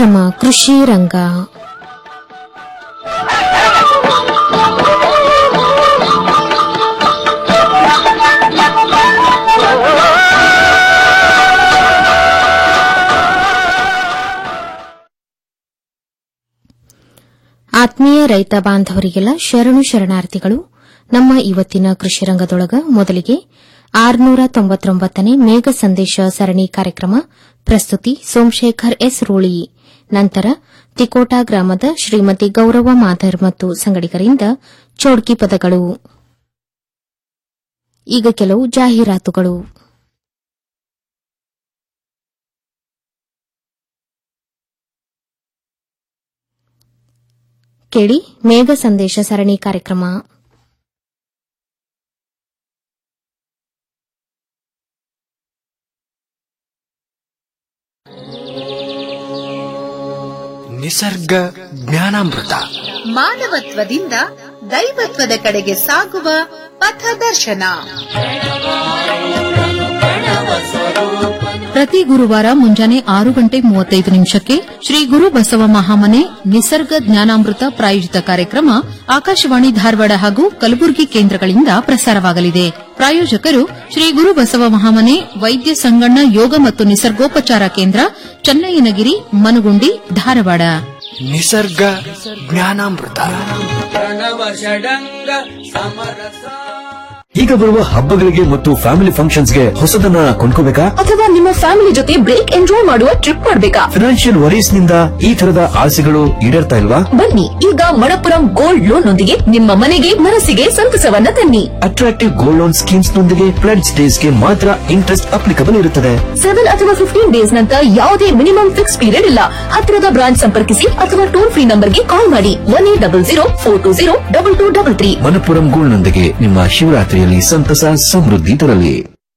ಕಾರ್ಯಕ್ರಮ ಕೃಷಿ ರಂಗ ಆತ್ಮೀಯ ರೈತ ಬಾಂಧವರಿಗೆಲ್ಲ ಶರಣು ಶರಣಾರ್ಥಿಗಳು ನಮ್ಮ ಇವತ್ತಿನ ಕೃಷಿ ರಂಗದೊಳಗ ಮೊದಲಿಗೆ ಆರುನೂರ ತೊಂಬತ್ತೊಂಬತ್ತನೇ ಮೇಘ ಸಂದೇಶ ಸರಣಿ ಕಾರ್ಯಕ್ರಮ ಪ್ರಸ್ತುತಿ ಸೋಮಶೇಖರ್ ಎಸ್ ರೂಳಿ ನಂತರ ತಿಕೋಟಾ ಗ್ರಾಮದ ಶ್ರೀಮತಿ ಗೌರವ ಮಾಧರ್ ಮತ್ತು ಸಂಗಡಿಗರಿಂದ ಚೌಡ್ಕಿ ಪದಗಳು ಈಗ ಕೆಲವು ಜಾಹೀರಾತುಗಳು ಕೇಳಿ ಮೇಘ ಸಂದೇಶ ಸರಣಿ ಕಾರ್ಯಕ್ರಮ ನಿಸರ್ಗ ಜ್ಞಾನಾಮೃತ ಮಾನವತ್ವದಿಂದ ದೈವತ್ವದ ಕಡೆಗೆ ಸಾಗುವ ಪಥದರ್ಶನ ಪ್ರತಿ ಗುರುವಾರ ಮುಂಜಾನೆ ಆರು ಗಂಟೆ ಮೂವತ್ತೈದು ನಿಮಿಷಕ್ಕೆ ಶ್ರೀ ಗುರು ಬಸವ ಮಹಾಮನೆ ನಿಸರ್ಗ ಜ್ಞಾನಾಮೃತ ಪ್ರಾಯೋಜಿತ ಕಾರ್ಯಕ್ರಮ ಆಕಾಶವಾಣಿ ಧಾರವಾಡ ಹಾಗೂ ಕಲಬುರಗಿ ಕೇಂದ್ರಗಳಿಂದ ಪ್ರಸಾರವಾಗಲಿದೆ ಪ್ರಾಯೋಜಕರು ಶ್ರೀ ಗುರು ಬಸವ ಮಹಾಮನೆ ವೈದ್ಯ ಸಂಗಣ್ಣ ಯೋಗ ಮತ್ತು ನಿಸರ್ಗೋಪಚಾರ ಕೇಂದ್ರ ಚನ್ನಯ್ಯನಗಿರಿ ಮನಗುಂಡಿ ಧಾರವಾಡ ನಿಸರ್ಗ ಜ್ಞಾನಾಮೃತ ಈಗ ಬರುವ ಹಬ್ಬಗಳಿಗೆ ಮತ್ತು ಫ್ಯಾಮಿಲಿ ಫಂಕ್ಷನ್ಸ್ಗೆ ಹೊಸದನ್ನ ಕೊಂಡ್ಕೋಬೇಕಾ ಅಥವಾ ನಿಮ್ಮ ಫ್ಯಾಮಿಲಿ ಜೊತೆ ಬ್ರೇಕ್ ಎಂಜಾಯ್ ಮಾಡುವ ಟ್ರಿಪ್ ಮಾಡಬೇಕಾ ಫಿನಾನ್ಷಿಯಲ್ ವರೀಸ್ ನಿಂದ ಈ ತರದ ಆಸೆಗಳು ಈಡೇರ್ತಾ ಇಲ್ವಾ ಬನ್ನಿ ಈಗ ಮಣಪುರಂ ಗೋಲ್ಡ್ ಲೋನ್ ನೊಂದಿಗೆ ನಿಮ್ಮ ಮನೆಗೆ ಮನಸ್ಸಿಗೆ ಸಂತಸವನ್ನ ತನ್ನಿ ಅಟ್ರಾಕ್ಟಿವ್ ಗೋಲ್ಡ್ ಲೋನ್ ಸ್ಕೀಮ್ಸ್ ನೊಂದಿಗೆ ಪ್ಲೆಡ್ಸ್ ಡೇಸ್ ಗೆ ಮಾತ್ರ ಇಂಟ್ರೆಸ್ಟ್ ಅಪ್ಲಿಕಬಲ್ ಇರುತ್ತದೆ ಸೆವೆನ್ ಅಥವಾ ಫಿಫ್ಟೀನ್ ಡೇಸ್ ನಂತರ ಯಾವುದೇ ಮಿನಿಮಮ್ ಫಿಕ್ಸ್ ಪೀರಿಯಡ್ ಇಲ್ಲ ಹತ್ತಿರದ ಬ್ರಾಂಚ್ ಸಂಪರ್ಕಿಸಿ ಅಥವಾ ಟೋಲ್ ಫ್ರೀ ನಂಬರ್ಗೆ ಕಾಲ್ ಮಾಡಿ one eight double zero four two zero double two double three Manappuram gold ನೊಂದಿಗೆ ನಿಮ್ಮ ಶಿವರಾತ್ರಿಯಲ್ಲಿ ಸಂತಸ ಸಮೃದ್ಧಿ ತರಲಿ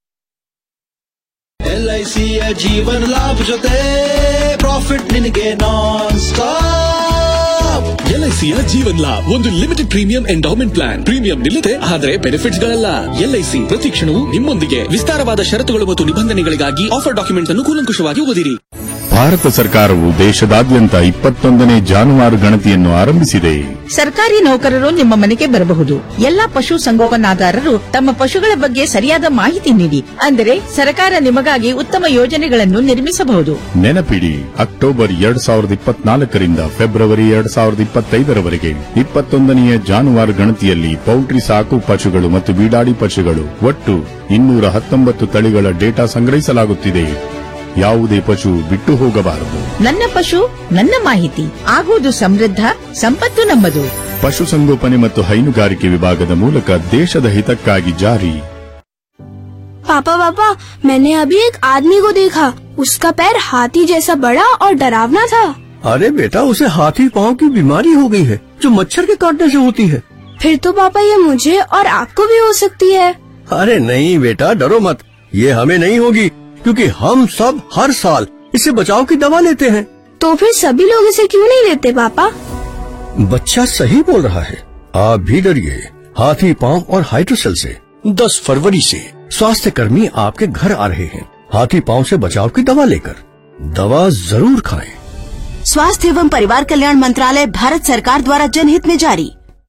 ಎಲ್ಐಸಿಯ ಜೀವನ ಲಾಭ ಜೊತೆ ಪ್ರಾಫಿಟ್ ನಿನಗೆ ನಾನ್ ಸ್ಟಾಪ್ ಎಲ್ಐಸಿಯ ಜೀವನ್ ಲಾಭ್ ಒಂದು limited premium endowment plan premium ನಿಲ್ಲದೆ ಆದರೆ ಬೆನಿಫಿಟ್ಸ್ ಗಳಲ್ಲ ಎಲ್ಐಸಿ ಪ್ರತಿ ಕ್ಷಣವೂ ನಿಮ್ಮೊಂದಿಗೆ ವಿಸ್ತಾರವಾದ ಷರತ್ತುಗಳು ಮತ್ತು ನಿಬಂಧನೆಗಳಿಗಾಗಿ ಆಫರ್ ಡಾಕ್ಯುಮೆಂಟ್ ಅನ್ನು ಕೂಲಂಕುಷವಾಗಿ ಓದಿರಿ ಭಾರತ ಸರ್ಕಾರವು ದೇಶದಾದ್ಯಂತ ಇಪ್ಪತ್ತೊಂದನೇ ಜಾನುವಾರು ಗಣತಿಯನ್ನು ಆರಂಭಿಸಿದೆ ಸರ್ಕಾರಿ ನೌಕರರು ನಿಮ್ಮ ಮನೆಗೆ ಬರಬಹುದು ಎಲ್ಲಾ ಪಶು ಸಂಗೋಪನಾದಾರರು ತಮ್ಮ ಪಶುಗಳ ಬಗ್ಗೆ ಸರಿಯಾದ ಮಾಹಿತಿ ನೀಡಿ ಅಂದರೆ ಸರ್ಕಾರ ನಿಮಗಾಗಿ ಉತ್ತಮ ಯೋಜನೆಗಳನ್ನು ನಿರ್ಮಿಸಬಹುದು ನೆನಪಿಡಿ ಅಕ್ಟೋಬರ್ ಎರಡ್ ಸಾವಿರದ ಇಪ್ಪತ್ನಾಲ್ಕರಿಂದ ಫೆಬ್ರವರಿ ಎರಡ್ ಸಾವಿರದ ಇಪ್ಪತ್ತೈದರವರೆಗೆ ಇಪ್ಪತ್ತೊಂದನೆಯ ಜಾನುವಾರು ಗಣತಿಯಲ್ಲಿ ಪೌಲ್ಟ್ರಿ ಸಾಕು ಪಶುಗಳು ಮತ್ತು ಬೀಡಾಡಿ ಪಶುಗಳು ಒಟ್ಟು ಇನ್ನೂರ ಹತ್ತೊಂಬತ್ತು ತಳಿಗಳ ಡೇಟಾ ಸಂಗ್ರಹಿಸಲಾಗುತ್ತಿದೆ ಯಾವುದೇ ಪಶು ಬಿಟ್ಟು ಹೋಗಬಾರದು ನನ್ನ ಪಶು ನನ್ನ ಮಾಹಿತಿ ಆಗುವುದು ಸಮೃದ್ಧ ಸಂಪತ್ತು ನಮ್ಮದು ಪಶುಸಂಗೋಪನೆ ಮತ್ತು ಹೈನುಗಾರಿಕೆ ವಿಭಾಗದ ಮೂಲಕ ದೇಶದ ಹಿತಕ್ಕಾಗಿ ಜಾರಿ पापा पापा मैंने अभी एक आदमी को देखा उसका पैर हाथी जैसा बड़ा और डरावना था अरे बेटा उसे हाथी पांव की बीमारी हो गई है जो मच्छर के काटने से होती है फिर तो पापा ये मुझे और आपको भी हो सकती है अरे नहीं बेटा डरो मत ये हमें नहीं होगी क्योंकि हम सब हर साल इससे बचाव की दवा लेते हैं तो फिर सभी लोग इसे क्यों नहीं लेते पापा बच्चा सही बोल रहा है आप भी डरिए हाथी पांव और हाइड्रोसेल से 10 फरवरी से स्वास्थ्य कर्मी आपके घर आ रहे हैं हाथी पांव से बचाव की दवा लेकर दवा जरूर खाएं स्वास्थ्य एवं परिवार कल्याण मंत्रालय भारत सरकार द्वारा जनहित में जारी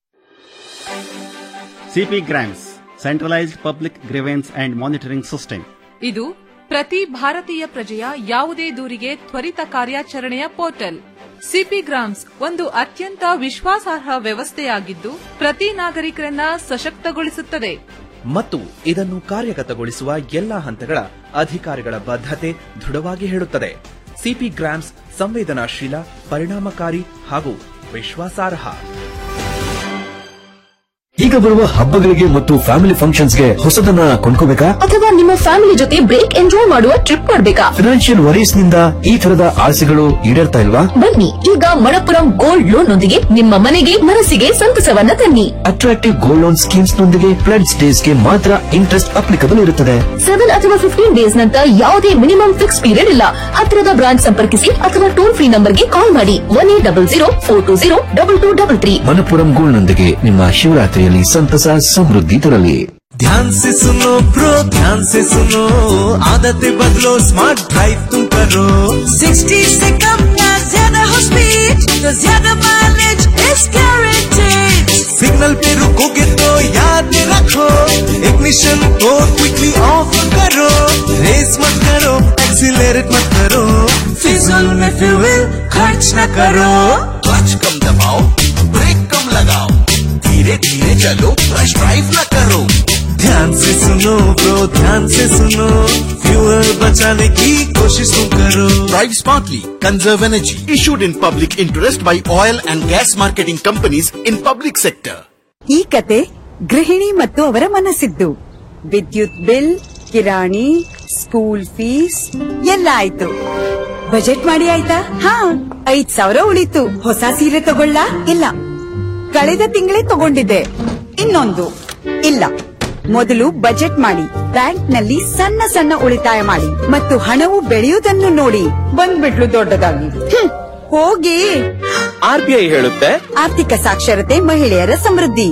CP GRAMS centralised public grievance and monitoring system ಇದು ಪ್ರತಿ ಭಾರತೀಯ ಪ್ರಜೆಯ ಯಾವುದೇ ದೂರಿಗೆ ತ್ವರಿತ ಕಾರ್ಯಾಚರಣೆಯ ಪೋರ್ಟಲ್ ಸಿಪಿ ಗ್ರಾಮ್ಸ್ ಒಂದು ಅತ್ಯಂತ ವಿಶ್ವಾಸಾರ್ಹ ವ್ಯವಸ್ಥೆಯಾಗಿದ್ದು ಪ್ರತಿ ನಾಗರಿಕರನ್ನ ಸಶಕ್ತಗೊಳಿಸುತ್ತದೆ ಮತ್ತು ಇದನ್ನು ಕಾರ್ಯಗತಗೊಳಿಸುವ ಎಲ್ಲಾ ಹಂತಗಳ ಅಧಿಕಾರಿಗಳ ಬದ್ಧತೆ ದೃಢವಾಗಿ ಹೇಳುತ್ತದೆ ಸಿಪಿ ಗ್ರಾಮ್ಸ್ ಸಂವೇದನಾಶೀಲ ಪರಿಣಾಮಕಾರಿ ಹಾಗೂ ವಿಶ್ವಾಸಾರ್ಹ ಈಗ ಬರುವ ಹಬ್ಬಗಳಿಗೆ ಮತ್ತು ಫ್ಯಾಮಿಲಿ ಫಂಕ್ಷನ್ಸ್ಗೆ ಹೊಸದನ್ನ ಕೊಂಡ್ಕೋಬೇಕಾ ಅಥವಾ ನಿಮ್ಮ ಫ್ಯಾಮಿಲಿ ಜೊತೆ ಬ್ರೇಕ್ ಎಂಜಾಯ್ ಮಾಡುವ ಟ್ರಿಪ್ ಮಾಡಬೇಕಾ ಫಿನಾನ್ಷಿಯಲ್ ವರೀಸ್ ನಿಂದ ಈ ತರದ ಆಸೆಗಳು ಈಡೇರ್ತಾ ಇಲ್ವಾ ಬನ್ನಿ ಈಗ ಮಣಪುರಂ ಗೋಲ್ಡ್ ಲೋನ್ ನೊಂದಿಗೆ ನಿಮ್ಮ ಮನೆಗೆ ಮನಸ್ಸಿಗೆ ಸಂತಸವನ್ನ ತನ್ನಿ ಅಟ್ರಾಕ್ಟಿವ್ ಗೋಲ್ಡ್ ಲೋನ್ ಸ್ಕೀಮ್ಸ್ ನೊಂದಿಗೆ ಪ್ಲೆಡ್ಸ್ ಡೇಸ್ ಗೆ ಮಾತ್ರ ಇಂಟ್ರೆಸ್ಟ್ ಅಪ್ಲಿಕಬಲ್ ಇರುತ್ತದೆ ಸೆವೆನ್ ಅಥವಾ ಫಿಫ್ಟೀನ್ ಡೇಸ್ ನಂತರ ಯಾವುದೇ ಮಿನಿಮಮ್ ಫಿಕ್ಸ್ ಪೀರಿಯಡ್ ಇಲ್ಲ ಹತ್ತಿರದ ಬ್ರಾಂಚ್ ಸಂಪರ್ಕಿಸಿ ಅಥವಾ ಟೋಲ್ ಫ್ರೀ ನಂಬರ್ಗೆ ಕಾಲ್ ಮಾಡಿ one eight double zero four two zero double two double three Manappuram gold ನೊಂದಿಗೆ ನಿಮ್ಮ ಶಿವರಾತ್ರಿಯಲ್ಲಿ ಸಂತಸ ಸಮೃದ್ಧಿ ತರಲಿ ध्यान से सुनो प्रो ध्यान से सुनो आदतें बदलो स्मार्ट ड्राइव तुम करो 60 से कम ना ज्यादा हो स्पीड तो ज्यादा माइलेज इज गारंटेड सिग्नल पे रुकोगे तो याद रखो इग्निशन को क्विकली ऑफ करो रेस मत करो एक्सीलरेट मत करो फिजूल में फ्यूल खर्च न करो क्लच कम दबाओ ब्रेक कम लगाओ धीरे धीरे चलो रश ड्राइव न करो ध्यान से सुनो ब्रो ध्यान से सुनो फ्यूल बचाने की कोशिश तुम करो Drive smartly. Conserve energy. Issued in public interest by oil and gas marketing companies in public sector. ಈ ಕತೆ ಗೃಹಿಣಿ ಮತ್ತು ಅವರ ಮನಸ್ಸಿದ್ದು ವಿದ್ಯುತ್ ಬಿಲ್ ಕಿರಾಣಿ ಸ್ಕೂಲ್ ಫೀಸ್ ಎಲ್ಲ ಆಯ್ತು ಬಜೆಟ್ ಮಾಡಿ ಆಯ್ತಾ ಹಾ ಐದ್ ಸಾವಿರ ಉಳಿತು ಹೊಸ ಸೀರೆ ತಗೊಳ್ಳ ಇಲ್ಲ ಕಳೆದ ತಿಂಗಳೇ ತಗೊಂಡಿದ್ದೆ ಇನ್ನೊಂದು ಇಲ್ಲ ಮೊದಲು ಬಜೆಟ್ ಮಾಡಿ ಬ್ಯಾಂಕ್ನಲ್ಲಿ ಸಣ್ಣ ಸಣ್ಣ ಉಳಿತಾಯ ಮಾಡಿ ಮತ್ತು ಹಣವು ಬೆಳೆಯುವುದನ್ನು ನೋಡಿ ಬಂದ್ಬಿಟ್ಲು ದೊಡ್ಡದಾಗಿ ಹ್ಮ್, ಹೋಗಿ ಆರ್ಬಿಐ ಹೇಳುತ್ತೆ ಆರ್ಥಿಕ ಸಾಕ್ಷರತೆ ಮಹಿಳೆಯರ ಸಮೃದ್ಧಿ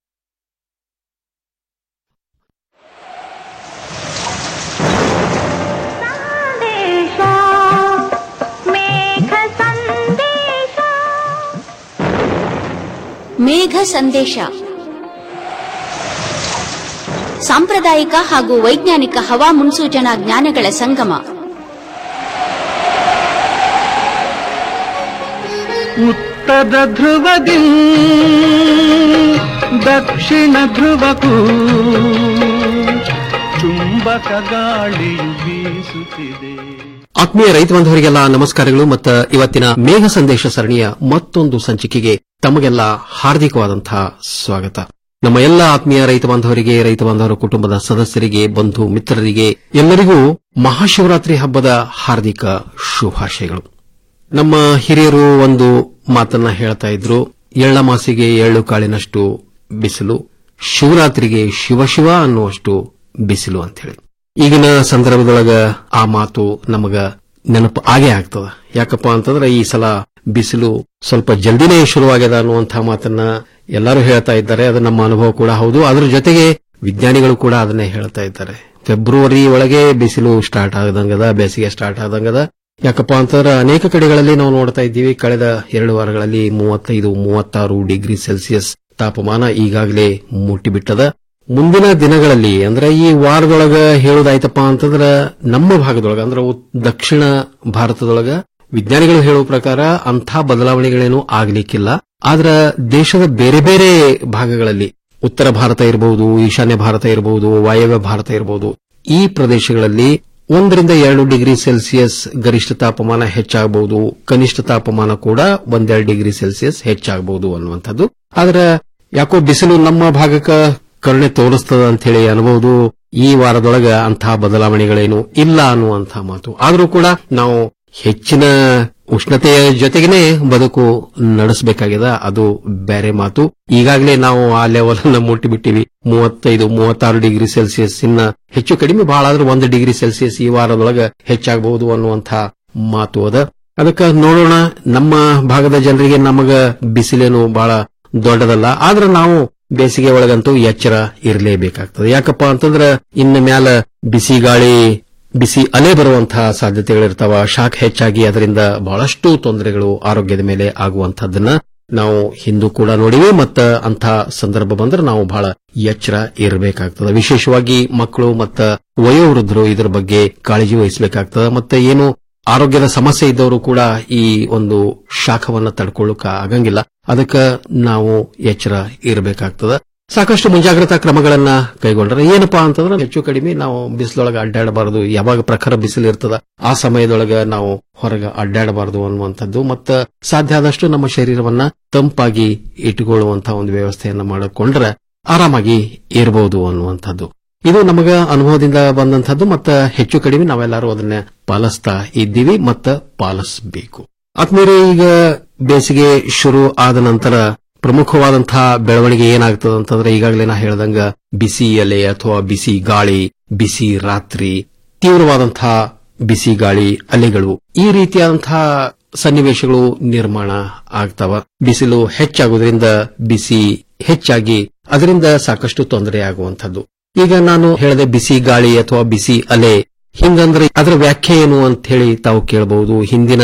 ಮೇಘ ಸಂದೇಶ ಸಾಂಪ್ರದಾಯಿಕ ಹಾಗೂ ವೈಜ್ಞಾನಿಕ ಹವಾ ಮುನ್ಸೂಚನಾ ಜ್ಞಾನಗಳ ಸಂಗಮ ಉತ್ತರ ಧ್ರುವದಿ ದಕ್ಷಿಣ ಧ್ರುವಕ್ಕೂ ಚುಂಬಕ ಗಾಳಿಯು ಬೀಸುತ್ತಿದೆ ಆತ್ಮೀಯ ರೈತ ಬಾಂಧವರಿಗೆಲ್ಲ ನಮಸ್ಕಾರಗಳು ಮತ್ತು ಇವತ್ತಿನ ಮೇಘ ಸಂದೇಶ ಸರಣಿಯ ಮತ್ತೊಂದು ಸಂಚಿಕೆಗೆ ತಮಗೆಲ್ಲ ಹಾರ್ದಿಕವಾದಂತಹ ಸ್ವಾಗತ ನಮ್ಮ ಎಲ್ಲ ಆತ್ಮೀಯ ರೈತ ಬಾಂಧವರಿಗೆ ರೈತ ಬಾಂಧವರ ಕುಟುಂಬದ ಸದಸ್ಯರಿಗೆ ಬಂಧು ಮಿತ್ರರಿಗೆ ಎಲ್ಲರಿಗೂ ಮಹಾಶಿವರಾತ್ರಿ ಹಬ್ಬದ ಹಾರ್ದಿಕ ಶುಭಾಶಯಗಳು ನಮ್ಮ ಹಿರಿಯರು ಒಂದು ಮಾತನ್ನ ಹೇಳ್ತಾ ಇದ್ರು ಎಳ್ಳ ಮಾಸಿಗೆ ಎಳ್ಳು ಕಾಳಿನಷ್ಟು ಬಿಸಿಲು ಶಿವರಾತ್ರಿಗೆ ಶಿವ ಶಿವ ಅನ್ನುವಷ್ಟು ಬಿಸಿಲು ಅಂತ ಹೇಳಿ ಈಗಿನ ಸಂದರ್ಭದೊಳಗ ಆ ಮಾತು ನಮಗ ನೆನಪು ಆಗೇ ಆಗ್ತದ ಯಾಕಪ್ಪ ಅಂತಂದ್ರೆ ಈ ಸಲ ಬಿಸಿಲು ಸ್ವಲ್ಪ ಜಲ್ದಿನೇ ಶುರುವಾಗ್ಯದ ಅನ್ನುವಂತಹ ಮಾತನ್ನ ಎಲ್ಲರೂ ಹೇಳ್ತಾ ಇದ್ದಾರೆ ಅದು ನಮ್ಮ ಅನುಭವ ಕೂಡ ಹೌದು ಅದರ ಜೊತೆಗೆ ವಿಜ್ಞಾನಿಗಳು ಕೂಡ ಅದನ್ನೇ ಹೇಳ್ತಾ ಇದ್ದಾರೆ ಫೆಬ್ರವರಿ ಒಳಗೆ ಬಿಸಿಲು ಸ್ಟಾರ್ಟ್ ಆದಂಗದ ಬೇಸಿಗೆ ಸ್ಟಾರ್ಟ್ ಆದಂಗದ ಯಾಕಪ್ಪ ಅಂತಂದ್ರೆ ಅನೇಕ ಕಡೆಗಳಲ್ಲಿ ನಾವು ನೋಡ್ತಾ ಇದ್ದೀವಿ ಕಳೆದ ಎರಡು ವಾರಗಳಲ್ಲಿ ಮೂವತ್ತೈದು ಮೂವತ್ತಾರು ಡಿಗ್ರಿ ಸೆಲ್ಸಿಯಸ್ ತಾಪಮಾನ ಈಗಾಗಲೇ ಮುಟ್ಟಿಬಿಟ್ಟದ ಮುಂದಿನ ದಿನಗಳಲ್ಲಿ ಅಂದ್ರೆ ಈ ವಾರದೊಳಗ ಹೇಳೋದಾಯ್ತಪ್ಪ ಅಂತಂದ್ರ ನಮ್ಮ ಭಾಗದೊಳಗ ಅಂದ್ರೆ ಉತ್- ದಕ್ಷಿಣ ಭಾರತದೊಳಗ ವಿಜ್ಞಾನಿಗಳು ಹೇಳುವ ಪ್ರಕಾರ ಅಂಥ ಬದಲಾವಣೆಗಳೇನು ಆಗ್ಲಿಕ್ಕಿಲ್ಲ ಆದ್ರ ದೇಶದ ಬೇರೆ ಬೇರೆ ಭಾಗಗಳಲ್ಲಿ ಉತ್ತರ ಭಾರತ ಇರಬಹುದು ಈಶಾನ್ಯ ಭಾರತ ಇರಬಹುದು ವಾಯವ್ಯ ಭಾರತ ಇರಬಹುದು ಈ ಪ್ರದೇಶಗಳಲ್ಲಿ ಒಂದರಿಂದ ಎರಡು ಡಿಗ್ರಿ ಸೆಲ್ಸಿಯಸ್ ಗರಿಷ್ಠ ತಾಪಮಾನ ಹೆಚ್ಚಾಗಬಹುದು ಕನಿಷ್ಠ ತಾಪಮಾನ ಕೂಡ ಒಂದೆರಡು ಡಿಗ್ರಿ ಸೆಲ್ಸಿಯಸ್ ಹೆಚ್ಚಾಗಬಹುದು ಅನ್ನುವಂಥದ್ದು ಆದ್ರೆ ಯಾಕೋ ಬಿಸಿಲು ನಮ್ಮ ಭಾಗಕ್ಕ ಕರುಣೆ ತೋರಿಸ್ತದ ಅಂತ ಹೇಳಿ ಅನ್ಬಹುದು ಈ ವಾರದೊಳಗ ಅಂತಹ ಬದಲಾವಣೆಗಳೇನು ಇಲ್ಲ ಅನ್ನುವಂತಹ ಮಾತು ಆದರೂ ಕೂಡ ನಾವು ಹೆಚ್ಚಿನ ಉಷ್ಣತೆಯ ಜೊತೆಗೇನೆ ಬದುಕು ನಡೆಸಬೇಕಾಗಿದೆ ಅದು ಬೇರೆ ಮಾತು ಈಗಾಗಲೇ ನಾವು ಆ ಲೆವೆಲ್ ಅನ್ನ ಮುಟ್ಟಿಬಿಟ್ಟಿವಿ ಮೂವತ್ತೈದು ಮೂವತ್ತಾರು ಡಿಗ್ರಿ ಸೆಲ್ಸಿಯಸ್ ಇನ್ನ ಹೆಚ್ಚು ಕಡಿಮೆ ಬಹಳ ಆದ್ರೆ ಒಂದು ಡಿಗ್ರಿ ಸೆಲ್ಸಿಯಸ್ ಈ ವಾರದೊಳಗ ಹೆಚ್ಚಾಗಬಹುದು ಅನ್ನುವಂತಹ ಮಾತು ಅದ ಅದಕ್ಕೆ ನೋಡೋಣ ನಮ್ಮ ಭಾಗದ ಜನರಿಗೆ ನಮಗ ಬಿಸಿಲೇನು ಬಹಳ ದೊಡ್ಡದಲ್ಲ ಆದ್ರೆ ನಾವು ಬೇಸಿಗೆ ಒಳಗಂತೂ ಎಚ್ಚರ ಇರಲೇಬೇಕಾಗ್ತದೆ ಯಾಕಪ್ಪ ಅಂತಂದ್ರ ಇನ್ನು ಮ್ಯಾಲ ಬಿಸಿ ಗಾಳಿ ಬಿಸಿ ಅಲೆ ಬರುವಂತಹ ಸಾಧ್ಯತೆಗಳಿರ್ತಾವ ಶಾಕ್ ಹೆಚ್ಚಾಗಿ ಅದರಿಂದ ಬಹಳಷ್ಟು ತೊಂದರೆಗಳು ಆರೋಗ್ಯದ ಮೇಲೆ ಆಗುವಂತಹದ್ದನ್ನ ನಾವು ಹಿಂದೂ ಕೂಡ ನೋಡಿವಿ ಮತ್ತ ಅಂಥ ಸಂದರ್ಭ ಬಂದ್ರೆ ನಾವು ಬಹಳ ಎಚ್ಚರ ಇರಬೇಕಾಗ್ತದೆ ವಿಶೇಷವಾಗಿ ಮಕ್ಕಳು ಮತ್ತ ವಯೋವೃದ್ಧರು ಇದರ ಬಗ್ಗೆ ಕಾಳಜಿ ವಹಿಸಬೇಕಾಗ್ತದೆ ಮತ್ತೆ ಏನು ಆರೋಗ್ಯದ ಸಮಸ್ಯೆ ಇದ್ದವರು ಕೂಡ ಈ ಒಂದು ಶಾಖವನ್ನ ತಡ್ಕೊಳ್ಳುಕ ಆಗಂಗಿಲ್ಲ ಅದಕ್ಕೆ ನಾವು ಎಚ್ಚರ ಇರಬೇಕಾಗ್ತದ ಸಾಕಷ್ಟು ಮುಂಜಾಗ್ರತಾ ಕ್ರಮಗಳನ್ನ ಕೈಗೊಂಡ್ರೆ ಏನಪ್ಪಾ ಅಂತಂದ್ರೆ ಹೆಚ್ಚು ಕಡಿಮೆ ನಾವು ಬಿಸಿಲೊಳಗೆ ಅಡ್ಡಾಡಬಾರದು ಯಾವಾಗ ಪ್ರಖರ ಬಿಸಿಲು ಇರ್ತದ ಆ ಸಮಯದೊಳಗ ನಾವು ಹೊರಗೆ ಅಡ್ಡಾಡಬಾರದು ಅನ್ನುವಂಥದ್ದು ಮತ್ತು ಸಾಧ್ಯ ಆದಷ್ಟು ನಮ್ಮ ಶರೀರವನ್ನ ತಂಪಾಗಿ ಇಟ್ಟುಕೊಳ್ಳುವಂತಹ ಒಂದು ವ್ಯವಸ್ಥೆಯನ್ನ ಮಾಡಿಕೊಂಡ್ರೆ ಆರಾಮಾಗಿ ಇರಬಹುದು ಅನ್ನುವಂಥದ್ದು ಇದು ನಮಗ ಅನುಭವದಿಂದ ಬಂದಂತಹದ್ದು ಮತ್ತ ಹೆಚ್ಚು ಕಡಿಮೆ ನಾವೆಲ್ಲರೂ ಅದನ್ನ ಪಾಲಿಸ್ತಾ ಇದ್ದೀವಿ ಮತ್ತ ಪಾಲಿಸಬೇಕು ಆತ್ಮೀಯರೇ ಈಗ ಬೇಸಿಗೆ ಶುರು ಆದ ನಂತರ ಪ್ರಮುಖವಾದಂತಹ ಬೆಳವಣಿಗೆ ಏನಾಗ್ತದೆ ಅಂತಂದ್ರೆ ಈಗಾಗಲೇ ನಾ ಹೇಳ್ದಂಗ ಬಿಸಿ ಎಲೆ ಅಥವಾ ಬಿಸಿ ಗಾಳಿ ಬಿಸಿ ರಾತ್ರಿ ತೀವ್ರವಾದಂತಹ ಬಿಸಿ ಗಾಳಿ ಅಲೆಗಳು ಈ ರೀತಿಯಾದಂತಹ ಸನ್ನಿವೇಶಗಳು ನಿರ್ಮಾಣ ಆಗ್ತಾವ ಬಿಸಿಲು ಹೆಚ್ಚಾಗೋದ್ರಿಂದ ಬಿಸಿ ಹೆಚ್ಚಾಗಿ ಅದರಿಂದ ಸಾಕಷ್ಟು ತೊಂದರೆ ಆಗುವಂಥದ್ದು ಈಗ ನಾನು ಹೇಳಿದೆ ಬಿಸಿ ಗಾಳಿ ಅಥವಾ ಬಿಸಿ ಅಲೆ ಹಿಂಗಂದ್ರೆ ಅದರ ವ್ಯಾಖ್ಯೆ ಏನು ಅಂತ ಹೇಳಿ ತಾವು ಕೇಳಬಹುದು ಹಿಂದಿನ